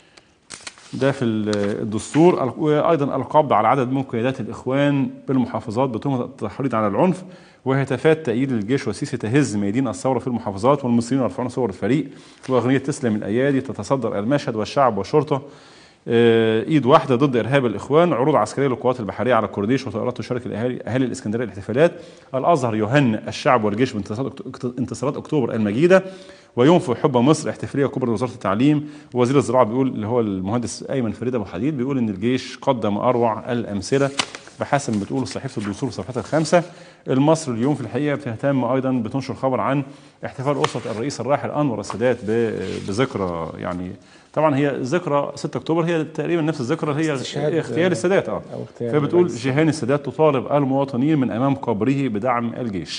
ده في ال- الدستور وايضا القبض على عدد من قيادات الاخوان بالمحافظات بتهمه التحريض على العنف وهتافات تأييد الجيش والسيسي تهز ميادين الثوره في المحافظات والمصريين يرفعون صور الفريق واغنيه تسلم الايادي تتصدر المشهد والشعب والشرطه آه، ايد واحده ضد ارهاب الاخوان عروض عسكريه للقوات البحريه على الكورنيش وطائرات تشارك الاهالي اهالي الاسكندريه الاحتفالات الازهر يهنئ الشعب والجيش بانتصارات أكت- انتصارات اكتوبر المجيده وينفي حب مصر احتفاليه كبرى لوزاره التعليم ووزير الزراعه بيقول اللي هو المهندس ايمن فريد ابو حديد بيقول ان الجيش قدم اروع الامثله بحسب ما بتقول صحيفه الدستور في صفحتها الخامسه المصر اليوم في الحقيقه بتهتم ايضا بتنشر خبر عن احتفال اسره الرئيس الراحل انور السادات ب- بذكرى يعني طبعا هي ذكرى 6 اكتوبر هي تقريبا نفس الذكرى اللي استشهاد، هي اغتيال السادات اه أو اغتيال فبتقول الرئيس. جيهان السادات تطالب المواطنين من امام قبره بدعم الجيش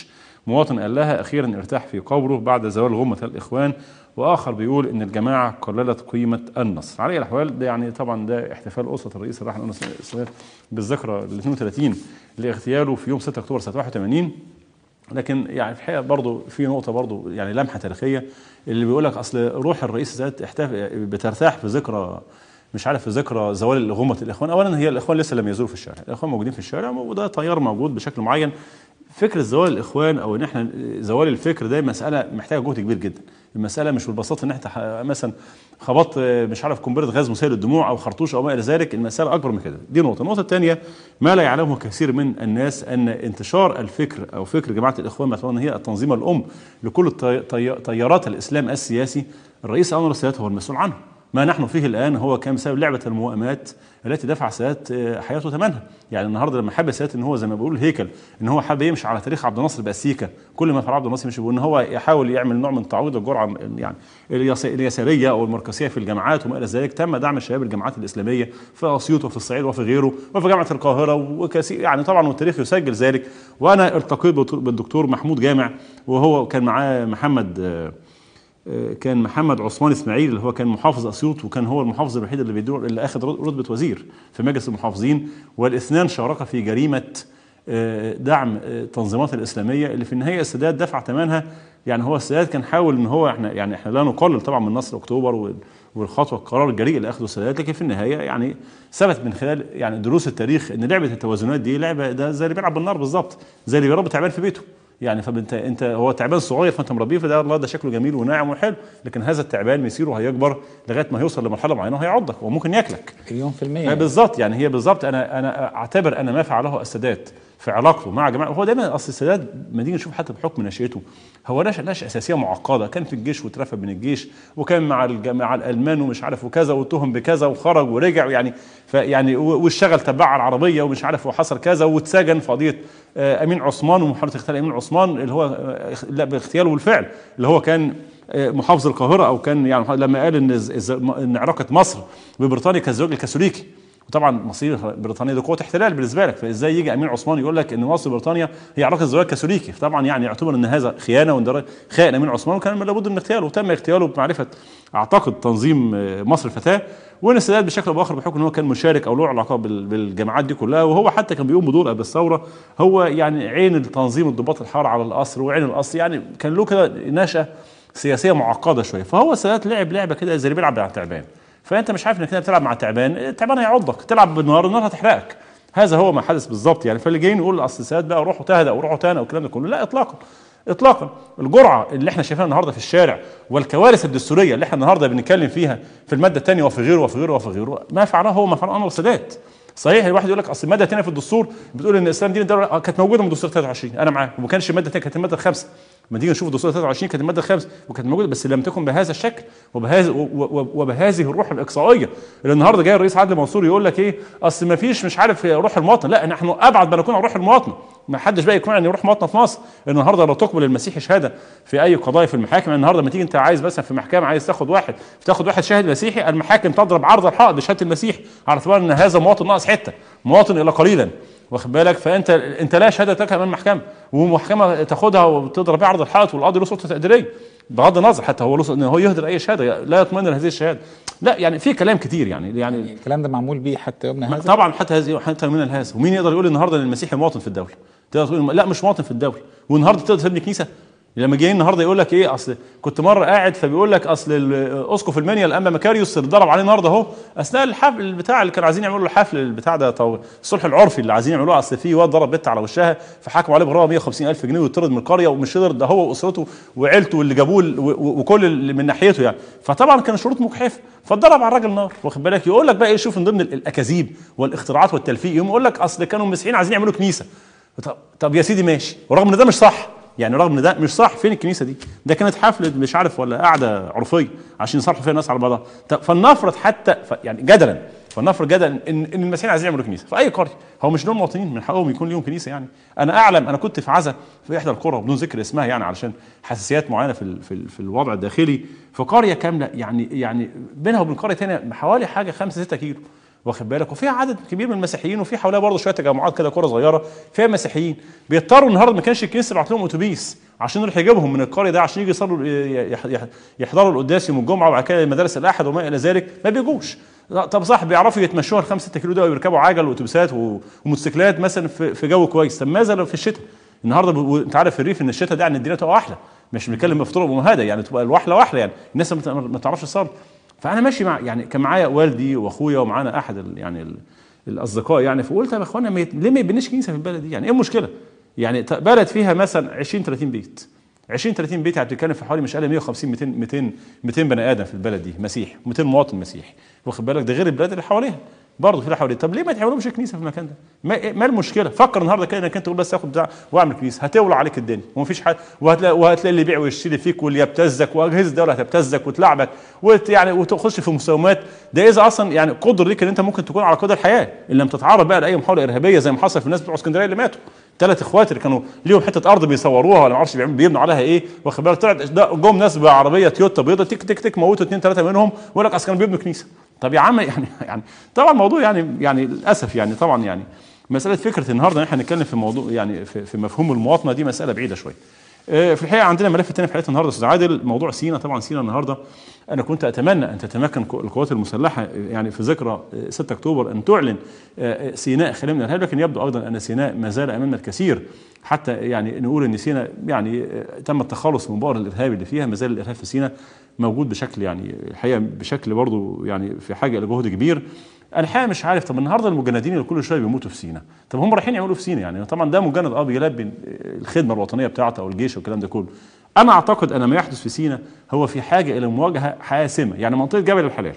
مواطن قال لها اخيرا ارتاح في قبره بعد زوال غمه الاخوان واخر بيقول ان الجماعه قللت قيمه النصر على اي الاحوال ده يعني طبعا ده احتفال اسره الرئيس الراحل انور السادات بالذكرى ال 32 لاغتياله في يوم 6 اكتوبر سنه 81 لكن يعني في الحقيقه برضه في نقطه برضه يعني لمحه تاريخيه اللي بيقول لك اصل روح الرئيس السادات احتف- بترتاح في ذكرى مش عارف في ذكرى زوال غمه الاخوان اولا هي الاخوان لسه لم يزوروا في الشارع الاخوان موجودين في الشارع وده تيار موجود بشكل معين فكره زوال الاخوان او ان احنا زوال الفكر ده مساله محتاجه جهد كبير جدا المساله مش بالبساطه ان انت ح- مثلا خبطت مش عارف قنبله غاز مسيل الدموع او خرطوش او ما الى ذلك المساله اكبر من كده دي نقطه النقطه الثانيه ما لا يعلمه كثير من الناس ان انتشار الفكر او فكر جماعه الاخوان باعتبار ان هي التنظيمه الام لكل التي- تي- تيارات الاسلام السياسي الرئيس انور السادات هو المسؤول عنه ما نحن فيه الان هو كان بسبب لعبه الموائمات التي دفع السادات آه، حياته ثمنها يعني النهارده لما حب السادات ان هو زي ما بيقول هيكل ان هو حب يمشي على تاريخ عبد الناصر بأسيكا كل ما فعل عبد الناصر يمشي وان هو يحاول يعمل نوع من تعويض الجرعه يعني اليس- اليساريه او المركزيه في الجامعات وما الى ذلك تم دعم شباب الجامعات الاسلاميه في اسيوط وفي الصعيد وفي غيره وفي جامعه القاهره وكثير يعني طبعا والتاريخ يسجل ذلك وانا التقيت بالدكتور محمود جامع وهو كان معاه محمد آه، كان محمد عثمان اسماعيل اللي هو كان محافظ اسيوط وكان هو المحافظ الوحيد اللي بيدور اللي اخذ رتبه وزير في مجلس المحافظين والاثنان شاركا في جريمه آه، دعم آه، التنظيمات الاسلاميه اللي في النهايه السادات دفع ثمنها يعني هو السادات كان حاول ان هو احنا يعني احنا لا نقلل طبعا من نصر اكتوبر وال- والخطوه القرار الجريء اللي اخذه السادات لكن في النهايه يعني ثبت من خلال يعني دروس التاريخ ان لعبه التوازنات دي لعبه ده زي اللي بيلعب بالنار بالظبط زي اللي بيربي تعبان في بيته يعني فانت انت هو تعبان صغير فانت مربيه فده الله ده شكله جميل وناعم وحلو لكن هذا التعبان مسيره هيكبر لغايه ما يوصل لمرحله معينه وهيعضك وممكن ياكلك مليون في آه، المية بالظبط يعني هي بالظبط انا انا اعتبر ان ما فعله السادات في علاقته مع جماعه هو دايما اصل السادات ما نيجي نشوف حتى بحكم نشأته هو نشأ نشأة اساسيه معقده كان في الجيش واترفد من الجيش وكان مع الج- مع الالمان ومش عارف وكذا واتهم بكذا وخرج ورجع يعني فيعني و- واشتغل تبع على العربيه ومش عارف وحصل كذا واتسجن في قضيه آه، امين عثمان ومحاوله اغتيال امين عثمان اللي هو آه، اخ- لا باغتياله بالفعل اللي هو كان آه، محافظ القاهره او كان يعني لما قال ان الز- الز- ان علاقه مصر ببريطانيا كالزواج الكاثوليكي وطبعا مصير بريطانيا دي قوه احتلال بالنسبه لك فازاي يجي امين عثمان يقول لك ان مصر وبريطانيا هي علاقه زواج كاثوليكي طبعا يعني يعتبر ان هذا خيانه وان ده خائن امين عثمان وكان من لابد من اغتياله وتم اغتياله بمعرفه اعتقد تنظيم آه، مصر الفتاه وان السادات بشكل او باخر بحكم ان هو كان مشارك او له علاقه بال- بالجماعات دي كلها وهو حتى كان بيقوم بدور قبل الثوره هو يعني عين التنظيم الضباط الحار على القصر وعين القصر يعني كان له كده نشاه سياسيه معقده شويه فهو السادات لعب لعبه كده زي اللي بيلعب مع التعبان فانت مش عارف انك كده بتلعب مع التعبان التعبان هيعضك تلعب بالنار النار هتحرقك هذا هو ما حدث بالظبط يعني فاللي جايين يقول اصل السادات بقى روحوا تهدى او روحوا تانى والكلام ده كله لا اطلاقا اطلاقا الجرعه اللي احنا شايفينها النهارده في الشارع والكوارث الدستوريه اللي احنا النهارده بنتكلم فيها في الماده الثانيه وفي غيره وفي غيره وفي غيره ما فعله هو ما فعله انور السادات صحيح الواحد يقول لك اصل الماده الثانيه في الدستور بتقول ان الاسلام دين الدوله آه، كانت موجوده من الدستور 23 انا معاك وما كانش الماده الثانيه كانت الماده الخامسه لما تيجي نشوف الدستور 23 كانت الماده الخامسه وكانت موجوده بس لم تكن بهذا الشكل وبهذا و- و- وبهذه الروح الاقصائيه اللي النهارده جاي الرئيس عادل منصور يقول لك ايه اصل ما فيش مش عارف روح المواطن لا نحن ابعد ما نكون عن روح المواطن ما حدش بقى يقنعني ان روح مواطنه في مصر النهارده لو تقبل المسيحي شهاده في اي قضايا في المحاكم النهارده لما تيجي انت عايز مثلا في محكمه عايز تاخد واحد تاخد واحد شاهد مسيحي المحاكم تضرب عرض الحائط بشهاده المسيحي على اعتبار ان هذا مواطن ناقص حته مواطن الا قليلا واخد بالك فانت انت لا شهاده لك امام محكمه ومحكمه تاخدها وتضرب بيها عرض الحائط والقاضي له سلطه تقديريه بغض النظر حتى هو له ان هو يهدر اي شهاده لا يطمئن لهذه الشهاده لا يعني في كلام كتير يعني يعني الكلام ده معمول بيه حتى يومنا هذا طبعا حتى هذه حتى من هذا ومين يقدر يقول النهارده ان المسيحي مواطن في الدوله تقدر تقول لا مش مواطن في الدوله والنهارده تقدر تبني كنيسه لما جاي النهارده يقول لك ايه اصل كنت مره قاعد فبيقول لك اصل الاسقف المنيا الانبا مكاريوس اللي ضرب عليه النهارده اهو اثناء الحفل بتاع اللي كانوا عايزين يعملوا له الحفل البتاع ده طو... الصلح العرفي اللي عايزين يعملوه اصل في واد ضرب بنت على وشها فحكموا عليه بغرامه 150 الف جنيه ويطرد من القريه ومش يقدر ده هو واسرته وعيلته واللي جابوه ال- و- و- وكل اللي من ناحيته يعني فطبعا كان شروط مجحفه فاتضرب على الراجل نار واخد بالك يقول لك بقى ايه شوف من ضمن ال- الاكاذيب والاختراعات والتلفيق يقوم يقول لك اصل كانوا المسيحيين عايزين يعملوا كنيسه طب, طب يا سيدي ماشي ورغم ان ده مش صح يعني رغم ان ده مش صح فين الكنيسه دي ده كانت حفله مش عارف ولا قاعده عرفيه عشان يصالحوا فيها الناس على بعضها طب فلنفرض حتى ف يعني جدلا فلنفرض جدلا ان ان المسيحيين عايزين يعملوا كنيسه في اي قريه هو مش دول مواطنين من حقهم يكون ليهم كنيسه يعني انا اعلم انا كنت في عزا في احدى القرى بدون ذكر اسمها يعني علشان حساسيات معينه في ال- في, ال- في الوضع الداخلي في قريه كامله يعني يعني بينها وبين قريه ثانيه حوالي حاجه 5 6 كيلو واخد بالك وفيها عدد كبير من المسيحيين وفي حواليها برضه شويه تجمعات كده كره صغيره فيها مسيحيين بيضطروا النهارده ما كانش الكنيسه تبعت لهم اتوبيس عشان يروح يجيبهم من القريه ده عشان يجي يصلوا يح- يح- يحضروا القداس يوم الجمعه وبعد كده مدارس الاحد وما الى ذلك ما بيجوش لا، طب صح بيعرفوا يتمشوا الخمس ست كيلو ده ويركبوا عجل واتوبيسات و- وموتوسيكلات مثلا في في جو كويس طب ماذا لو في الشتاء النهارده ب- و- انت عارف في الريف ان الشتاء ده يعني الدنيا تبقى احلى مش بنتكلم في طرق ممهده يعني تبقى الوحله واحله يعني الناس ما ت- ما تعرفش تصلي فانا ماشي مع يعني كان معايا والدي واخويا ومعانا احد ال يعني ال الاصدقاء يعني فقلت يا اخوانا ما يت- ليه ما يبنيش كنيسه في البلد دي يعني ايه المشكله؟ يعني ت- بلد فيها مثلا 20 30 بيت 20 30 بيت يعني بتتكلم في حوالي مش اقل 150 200 200 200 بني ادم في البلد دي مسيح 200 مواطن مسيحي واخد بالك ده غير البلاد اللي حواليها برضه في اللي حواليها طب ليه ما تعملوش كنيسه في المكان ده؟ ما, ما المشكله؟ فكر النهارده كده انك انت تقول بس اخد بتاع واعمل كنيسه هتولع عليك الدنيا ومفيش حد وهتلاقي وهتلاقي اللي يبيع ويشتري فيك واللي يبتزك واجهزه الدوله هتبتزك وتلعبك وت يعني وتخش في مساومات ده اذا اصلا يعني قدر ليك ان انت ممكن تكون على قدر الحياه ان لم تتعرض بقى لاي محاوله ارهابيه زي ما حصل في الناس بتوع اسكندريه اللي ماتوا ثلاث اخوات اللي كانوا ليهم حته ارض بيصوروها ولا ما اعرفش بيعملوا بيبنوا عليها ايه واخد بالك طلعت ده جم ناس بعربيه تويوتا بيضه تك تك تك موتوا اثنين ثلاثه منهم ويقول لك اصل كانوا بيبنوا كنيسه طب يا عم يعني يعني طبعا الموضوع يعني يعني للاسف يعني طبعا يعني مساله فكره النهارده ان احنا نتكلم في موضوع يعني في, في مفهوم المواطنه دي مساله بعيده شويه آه، في الحقيقه عندنا ملف تاني في حلقه النهارده استاذ عادل موضوع سينا طبعا سينا النهارده انا كنت اتمنى ان تتمكن ك- القوات المسلحه يعني في ذكرى آه، 6 اكتوبر ان تعلن آه، سيناء خاليه من الارهاب لكن يبدو ايضا ان سيناء ما زال امامنا الكثير حتى يعني نقول ان سيناء يعني آه، تم التخلص من بؤر الارهاب اللي فيها ما زال الارهاب في سيناء موجود بشكل يعني الحقيقه بشكل برضه يعني في حاجه الى جهد كبير انا الحقيقه مش عارف طب النهارده المجندين اللي كل شويه بيموتوا في سينا طب هم رايحين يعملوا في سينا يعني طبعا ده مجند اه بيلبي الخدمه الوطنيه بتاعته او الجيش والكلام ده كله انا اعتقد ان ما يحدث في سينا هو في حاجه الى مواجهه حاسمه يعني منطقه جبل الحلال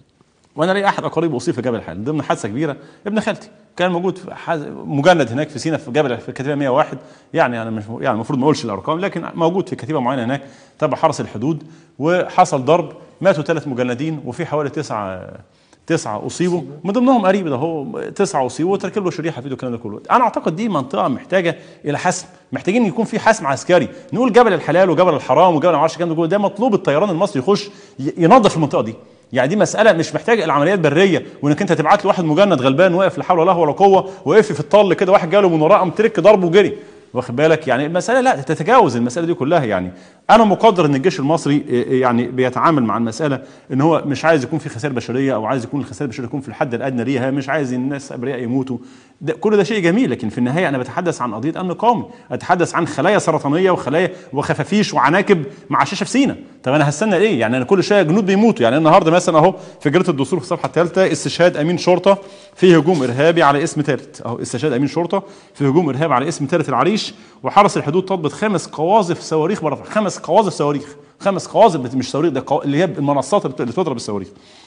وانا لي احد اقاربي اصيب في جبل الحلال ضمن حادثه كبيره ابن خالتي كان موجود في حز... مجند هناك في سينا في جبل في الكتيبه 101 يعني انا مش يعني المفروض ما اقولش الارقام لكن موجود في كتيبه معينه هناك تبع حرس الحدود وحصل ضرب ماتوا ثلاث مجندين وفي حوالي تسعه تسعه اصيبوا من ضمنهم قريب ده هو تسعه اصيبوا وتركب له شريحه في ايده الكلام ده كله انا اعتقد دي منطقه محتاجه الى حسم محتاجين يكون في حسم عسكري نقول جبل الحلال وجبل الحرام وجبل ما اعرفش الكلام ده كله ده مطلوب الطيران المصري يخش ي- ينظف المنطقه دي يعني دي مساله مش محتاجه العمليات بريه وانك انت تبعت له واحد مجند غلبان واقف لا حول ولا قوه ولا قوه وقف في الطل كده واحد جاله من وراه قام ترك ضربه وجري واخد بالك يعني المساله لا تتجاوز المساله دي كلها يعني انا مقدر ان الجيش المصري إيه، يعني بيتعامل مع المساله ان هو مش عايز يكون في خسائر بشريه او عايز يكون الخسائر البشريه يكون في الحد الادنى ليها مش عايز الناس ابرياء يموتوا ده كل ده شيء جميل لكن في النهايه انا بتحدث عن قضيه امن قومي اتحدث عن خلايا سرطانيه وخلايا وخفافيش وعناكب مع شاشه في سينا طب انا هستنى ايه يعني انا كل شويه جنود بيموتوا يعني النهارده مثلا اهو في جريده الدستور في الصفحه الثالثه استشهاد امين شرطه في هجوم ارهابي على اسم ثالث اهو استشهاد امين شرطه في هجوم ارهابي على اسم ثالث العريش وحرس الحدود طبت خمس قواذف صواريخ برفع خمس قواذف صواريخ خمس قواذف مش صواريخ ده قوا- اللي هي المنصات اللي بت- اللي بتضرب الصواريخ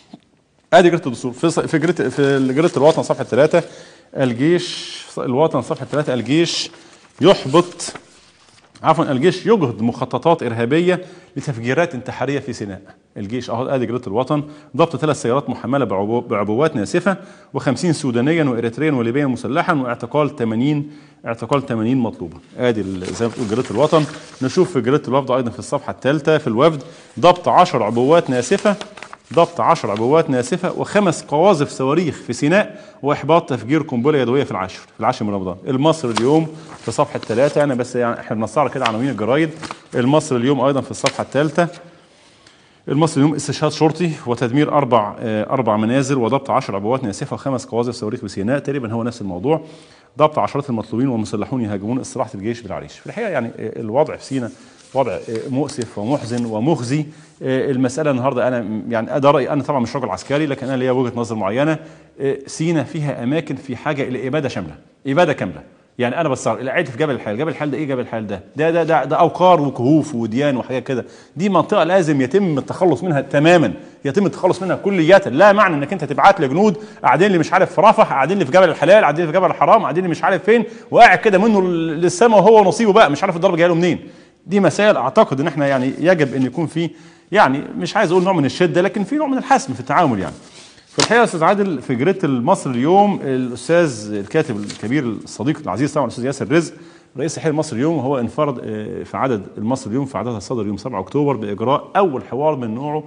ادي جريده الدستور في ص- في جريده في جريده الوطن صفحه ثلاثه الجيش الوطن صفحه ثلاثه الجيش يحبط عفوا الجيش يجهض مخططات ارهابيه لتفجيرات انتحاريه في سيناء الجيش اهو ادي جريده الوطن ضبط ثلاث سيارات محمله بعبو- بعبوات ناسفه و50 سودانيا واريتريا وليبيا مسلحا واعتقال 80 اعتقال 80 مطلوبه ادي ال- زي ما بتقول جريده الوطن نشوف في جريده الوفد ايضا في الصفحه الثالثه في الوفد ضبط 10 عبوات ناسفه ضبط 10 عبوات ناسفه وخمس قواذف صواريخ في سيناء واحباط تفجير قنبله يدويه في العاشر في العاشر من رمضان المصري اليوم في صفحه ثلاثه انا بس يعني احنا بنستعرض كده عناوين الجرايد المصري اليوم ايضا في الصفحه الثالثه المصري اليوم استشهاد شرطي وتدمير اربع آه، اربع منازل وضبط 10 عبوات ناسفه وخمس قواذف صواريخ بسيناء تقريبا هو نفس الموضوع ضبط عشرات المطلوبين ومسلحون يهاجمون استراحه الجيش بالعريش في الحقيقه يعني آه، الوضع في سيناء وضع آه، مؤسف ومحزن ومخزي آه، المساله النهارده انا م- يعني ده رايي انا طبعا مش راجل عسكري لكن انا ليا وجهه نظر معينه آه، سيناء فيها اماكن في حاجه الى اباده شامله اباده كامله يعني انا بس قاعد في جبل الحال جبل الحال ده ايه جبل الحال ده ده ده ده, ده اوقار وكهوف وديان وحاجات كده دي منطقه لازم يتم التخلص منها تماما يتم التخلص منها كليا لا معنى انك انت تبعت لي جنود قاعدين اللي مش عارف في رفح قاعدين اللي في جبل الحلال قاعدين اللي في جبل الحرام قاعدين اللي مش عارف فين وقاعد كده منه للسماء وهو ونصيبه بقى مش عارف الضرب جاي له منين دي مسائل اعتقد ان احنا يعني يجب ان يكون في يعني مش عايز اقول نوع من الشده لكن في نوع من الحسم في التعامل يعني في الحقيقه يا استاذ عادل في جريده المصري اليوم الاستاذ الكاتب الكبير الصديق العزيز طبعا الاستاذ ياسر رزق رئيس تحرير المصري اليوم هو انفرد آه، في عدد المصري اليوم في عددها الصدر يوم 7 اكتوبر باجراء اول حوار من نوعه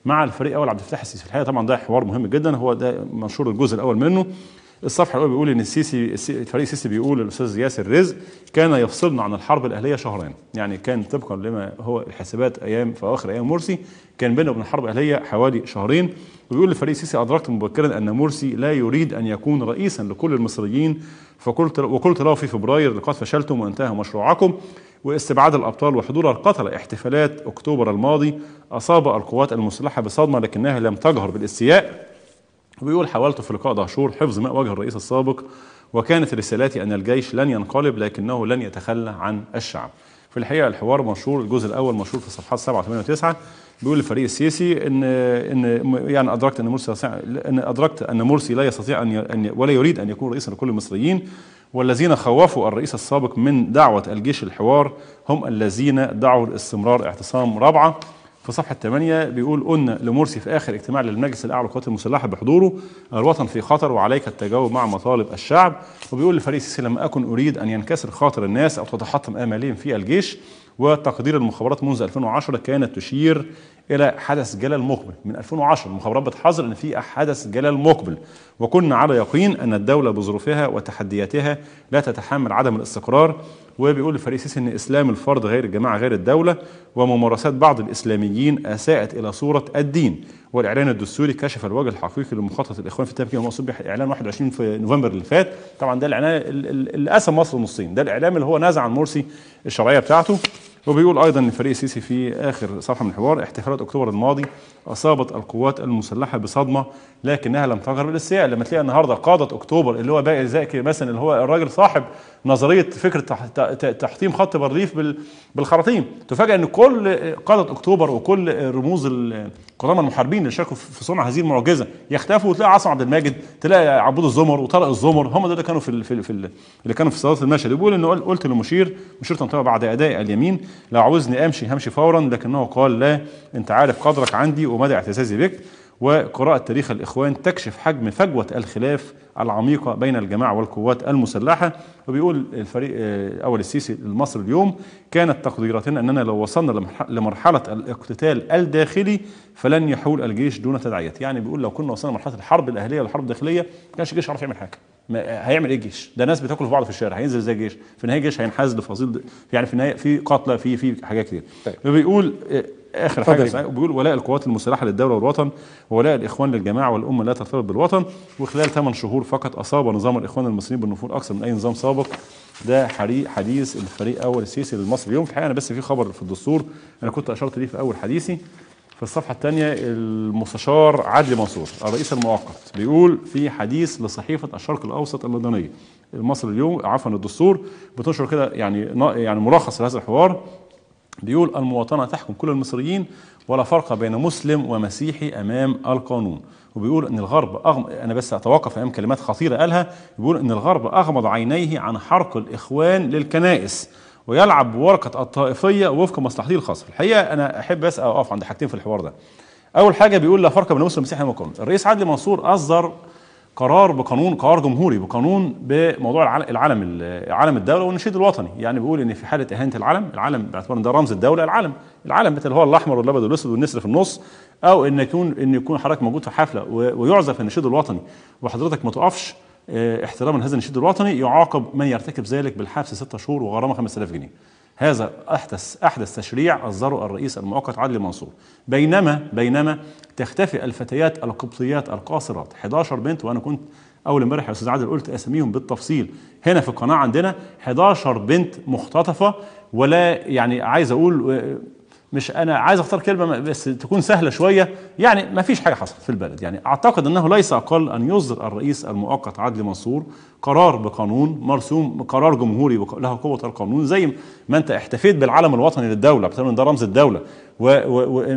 مع الفريق الاول عبد الفتاح السيسي الحقيقه طبعا ده حوار مهم جدا هو ده منشور الجزء الاول منه الصفحه الاولى بيقول ان السيسي الفريق السيسي بيقول الاستاذ ياسر رزق كان يفصلنا عن الحرب الاهليه شهرين يعني كان طبقا لما هو الحسابات ايام في اواخر ايام مرسي كان بينه وبين الحرب الاهليه حوالي شهرين وبيقول الفريق السيسي ادركت مبكرا ان مرسي لا يريد ان يكون رئيسا لكل المصريين فقلت وقلت له في فبراير لقد فشلتم وانتهى مشروعكم واستبعاد الابطال وحضور القتله احتفالات اكتوبر الماضي اصاب القوات المسلحه بصدمه لكنها لم تجهر بالاستياء وبيقول حاولت في لقاء دهشور حفظ ماء وجه الرئيس السابق وكانت رسالتي ان الجيش لن ينقلب لكنه لن يتخلى عن الشعب. في الحقيقه الحوار مشهور الجزء الاول مشهور في صفحات 7 و8 و9 بيقول الفريق السيسي ان ان يعني ادركت ان مرسي ان ادركت ان مرسي لا يستطيع ان ولا يريد ان يكون رئيسا لكل المصريين والذين خوفوا الرئيس السابق من دعوه الجيش الحوار هم الذين دعوا لاستمرار اعتصام رابعه في صفحة 8 بيقول قلنا لمرسي في آخر اجتماع للمجلس الأعلى للقوات المسلحة بحضوره الوطن في خطر وعليك التجاوب مع مطالب الشعب وبيقول لفريق السيسي لما أكن أريد أن ينكسر خاطر الناس أو تتحطم آمالهم في الجيش وتقدير المخابرات منذ 2010 كانت تشير الى حدث جلل مقبل من 2010 المخابرات بتحذر ان في حدث جلل مقبل وكنا على يقين ان الدوله بظروفها وتحدياتها لا تتحمل عدم الاستقرار وبيقول الفريق السيسي ان اسلام الفرد غير الجماعه غير الدوله وممارسات بعض الاسلاميين اساءت الى صوره الدين والاعلان الدستوري كشف الوجه الحقيقي لمخطط الاخوان في التمكين المقصود به اعلان 21 في نوفمبر اللي فات طبعا ده الاعلان اللي قسم مصر نصين ده الاعلام اللي هو نازع عن مرسي الشرعيه بتاعته وبيقول ايضا ان الفريق السيسي في اخر صفحه من الحوار احتفالات اكتوبر الماضي اصابت القوات المسلحه بصدمه لكنها لم تجهر بالاستياء لما تلاقي النهارده قاده اكتوبر اللي هو باقي زكي مثلا اللي هو الراجل صاحب نظريه فكره تحطيم خط بارليف بالخراطيم تفاجئ ان كل قاده اكتوبر وكل رموز القدامى المحاربين اللي شاركوا في صنع هذه المعجزه يختفوا وتلاقي عاصم عبد الماجد تلاقي عبود الزمر وطارق الزمر هم دول اللي كانوا في في, في اللي كانوا في صلاه المشهد بيقول انه قلت للمشير مشير طنطاوي بعد اداء اليمين لو عاوزني امشي همشي فورا لكنه قال لا انت عارف قدرك عندي ومدى اعتزازي بك وقراءة تاريخ الإخوان تكشف حجم فجوة الخلاف العميقة بين الجماعة والقوات المسلحة وبيقول الفريق أول السيسي لمصر اليوم كانت تقديراتنا أننا لو وصلنا لمرحلة الاقتتال الداخلي فلن يحول الجيش دون تداعيات يعني بيقول لو كنا وصلنا لمرحلة الحرب الأهلية والحرب الداخلية ما كانش الجيش يعرف يعمل حاجة ما هيعمل ايه الجيش؟ ده ناس بتاكل في بعض في الشارع هينزل ازاي الجيش؟ في النهايه الجيش هينحاز لفصيل يعني في النهايه في قتلى في في حاجات كتير. طيب. بيقول اخر حاجه بيقول ولاء القوات المسلحه للدوله والوطن وولاء الاخوان للجماعه والامه لا ترتبط بالوطن وخلال 8 شهور فقط اصاب نظام الاخوان المصريين بالنفوذ اكثر من اي نظام سابق ده حديث الفريق اول السيسي للمصري اليوم في الحقيقه انا بس في خبر في الدستور انا كنت اشرت ليه في اول حديثي في الصفحة الثانية المستشار عدلي منصور الرئيس المؤقت بيقول في حديث لصحيفة الشرق الأوسط اللندنية المصري اليوم عفوا الدستور بتنشر كده يعني يعني ملخص لهذا الحوار بيقول المواطنة تحكم كل المصريين ولا فرق بين مسلم ومسيحي أمام القانون وبيقول ان الغرب أغم... انا بس اتوقف امام كلمات خطيره قالها بيقول ان الغرب اغمض عينيه عن حرق الاخوان للكنائس ويلعب بورقه الطائفيه وفق مصلحته الخاصه الحقيقه انا احب بس اقف عند حاجتين في الحوار ده اول حاجه بيقول لا فرق بين مسلم ومسيحي امام القانون الرئيس عدلي منصور اصدر قرار بقانون قرار جمهوري بقانون بموضوع العلم العلم الدوله والنشيد الوطني يعني بيقول ان في حاله اهانه العلم العلم باعتبار ان ده رمز الدوله العلم العلم مثل هو الاحمر والابيض والاسود والنسر في النص او ان يكون ان يكون حضرتك موجود في حفله ويعزف النشيد الوطني وحضرتك ما تقفش احتراما لهذا النشيد الوطني يعاقب من يرتكب ذلك بالحبس ستة شهور وغرامه 5000 جنيه هذا احدث احدث تشريع اصدره الرئيس المؤقت عدلي منصور بينما بينما تختفي الفتيات القبطيات القاصرات 11 بنت وانا كنت اول امبارح يا استاذ عادل قلت اساميهم بالتفصيل هنا في القناه عندنا 11 بنت مختطفه ولا يعني عايز اقول مش انا عايز اختار كلمه بس تكون سهله شويه يعني ما فيش حاجه حصلت في البلد يعني اعتقد انه ليس اقل ان يصدر الرئيس المؤقت عدلي منصور قرار بقانون مرسوم قرار جمهوري له قوه القانون زي ما انت احتفيت بالعلم الوطني للدوله باعتبار ان ده رمز الدوله و و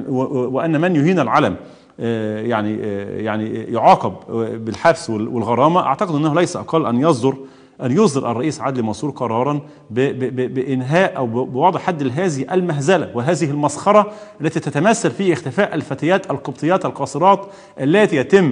و وان من يهين العلم يعني يعني يعاقب بالحبس والغرامه اعتقد انه ليس اقل ان يصدر أن يصدر الرئيس عدلي منصور قرارا ب ب بإنهاء أو بوضع حد لهذه المهزلة وهذه المسخرة التي تتمثل في اختفاء الفتيات القبطيات القاصرات التي يتم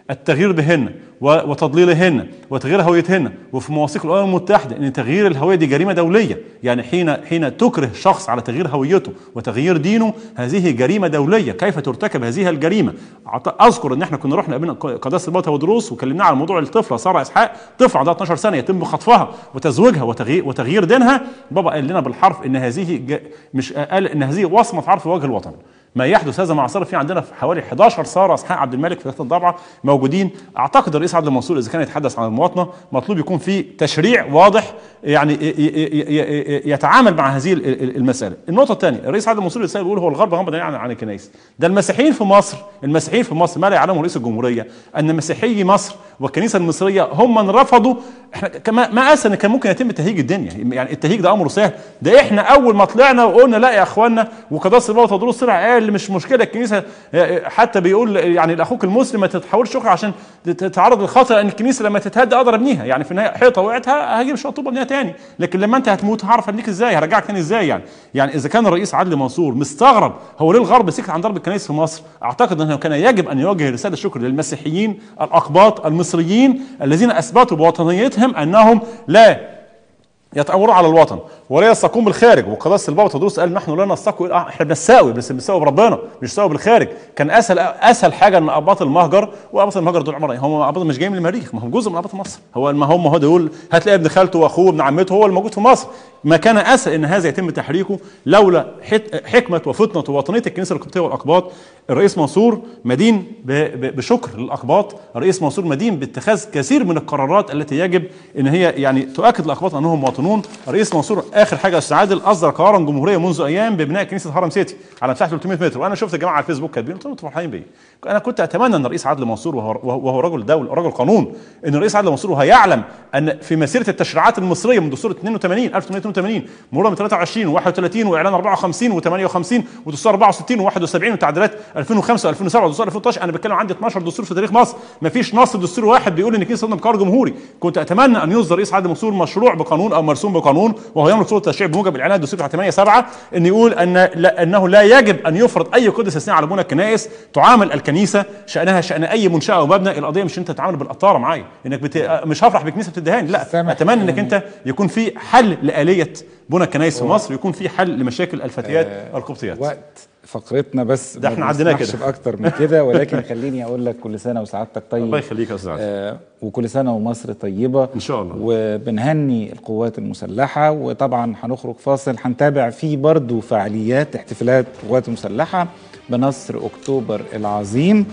التغيير بهن و- وتضليلهن وتغيير هويتهن وفي مواثيق الامم المتحده ان تغيير الهويه دي جريمه دوليه يعني حين حين تكره شخص على تغيير هويته وتغيير دينه هذه جريمه دوليه كيف ترتكب هذه الجريمه أعت- اذكر ان احنا كنا رحنا قابلنا قداسه البابا ودروس وكلمنا على موضوع الطفله ساره اسحاق طفله عندها 12 سنه يتم خطفها وتزويجها وتغيير وتغيير دينها بابا قال لنا بالحرف ان هذه ج- مش قال ان هذه وصمه عار في وجه الوطن ما يحدث هذا مع ساره في عندنا في حوالي 11 ساره اسحاق عبد الملك في ثلاثه الضبعه موجودين اعتقد الرئيس عبد المنصور اذا كان يتحدث عن المواطنه مطلوب يكون في تشريع واضح يعني ي- ي- ي- ي- يتعامل مع هذه ال- ال- المساله. النقطه الثانيه الرئيس عبد المنصور الرساله بيقول هو الغرب غمض عن عن الكنائس. ده المسيحيين في مصر المسيحيين في مصر ما لا يعلمه رئيس الجمهوريه ان مسيحي مصر والكنيسه المصريه هم من رفضوا احنا كما ما اسى ان كان ممكن يتم تهيج الدنيا يعني التهيج ده امره سهل ده احنا اول ما طلعنا وقلنا لا يا اخوانا وقداسه البابا تدرس طلع قال مش مشكله الكنيسه حتى بيقول يعني لاخوك المسلم ما تتحولش شكر عشان تتعرض للخطر لان الكنيسه لما تتهد اقدر ابنيها يعني في النهايه حيطه وقعت هجيب شويه طوب ابنيها تاني لكن لما انت هتموت هعرف ابنيك ازاي هرجعك تاني ازاي يعني يعني اذا كان الرئيس عدلي منصور مستغرب هو ليه الغرب سكت عن ضرب الكنائس في مصر اعتقد انه كان يجب ان يوجه رساله شكر للمسيحيين الاقباط المصريين الذين اثبتوا بوطنيتهم انهم لا يتأمروا على الوطن ولا يستقون بالخارج وقداسه البابا تدرس قال نحن لا نستقي آه، احنا بنساوي بس بنساوي بربنا مش بنساوي بالخارج كان اسهل اسهل حاجه ان اباط المهجر واباط المهجر دول عمره هم اباط مش جايين من المريخ ما هم جزء من اباط مصر هو ما هم هو دول هتلاقي ابن خالته واخوه ابن عمته هو الموجود في مصر ما كان اسهل ان هذا يتم تحريكه لولا حت- حكمه وفطنه ووطنيه الكنيسه القبطيه والاقباط الرئيس منصور مدين ب- ب- بشكر للاقباط الرئيس منصور مدين باتخاذ كثير من القرارات التي يجب ان هي يعني تؤكد الاقباط انهم مواطنون الرئيس منصور اخر حاجه يا استاذ عادل اصدر قرارا جمهوريه منذ ايام ببناء كنيسه هرم سيتي على مساحه 300 متر وانا شفت الجماعه على الفيسبوك كاتبين قلت لهم انتوا فرحانين بيه انا كنت اتمنى ان الرئيس عادل منصور وهو, وهو رجل دوله رجل قانون ان الرئيس عادل منصور وهو يعلم ان في مسيره التشريعات المصريه من دستور 82 1882 مرور من 23 و31 واعلان 54 و58 ودستور 64 و71 وتعديلات 2005 و2007 ودستور 2013 انا بتكلم عندي 12 دستور في تاريخ مصر ما فيش نص دستور واحد بيقول ان الكنيسه تنظم قرار جمهوري كنت اتمنى ان يصدر رئيس عادل منصور مشروع بقانون او مرسوم بقانون وهو يملك سلطه التشريع بموجب الاعلان الدستوري بتاع 8 7 ان يقول ان لا انه لا يجب ان يفرض اي قيد استثناء على بنى الكنائس تعامل الكنيسه شانها شان اي منشاه او مبنى القضيه مش انت تتعامل بالقطاره معايا انك بت... مش هفرح بكنيسه بتدهاني لا سامح. اتمنى انك انت يكون في حل لاليه بنى الكنائس في مصر ويكون في حل لمشاكل الفتيات القبطيات وقت فقرتنا بس ده ما احنا عديناه بنسمحش كده. باكتر من كده ولكن خليني اقول لك كل سنه وسعادتك طيب الله يخليك يا استاذ عادل. آه وكل سنه ومصر طيبه إن شاء الله. وبنهني القوات المسلحه وطبعا هنخرج فاصل هنتابع فيه برضو فعاليات احتفالات القوات المسلحه بنصر اكتوبر العظيم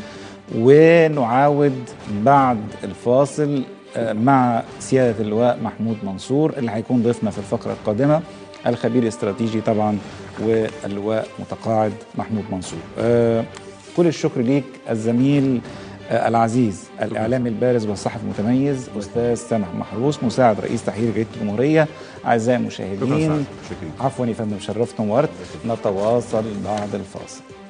ونعاود بعد الفاصل آه، مع سياده اللواء محمود منصور اللي هيكون ضيفنا في الفقره القادمه الخبير الاستراتيجي طبعا واللواء متقاعد محمود منصور آه، كل الشكر ليك الزميل آه، العزيز الاعلامي البارز والصحفي المتميز استاذ سامح محروس مساعد رئيس تحرير جريده الجمهوريه اعزائي شكرا المشاهدين سعادتك. شكرا. عفوا يا فندم شرفت ونورت نتواصل بعد الفاصل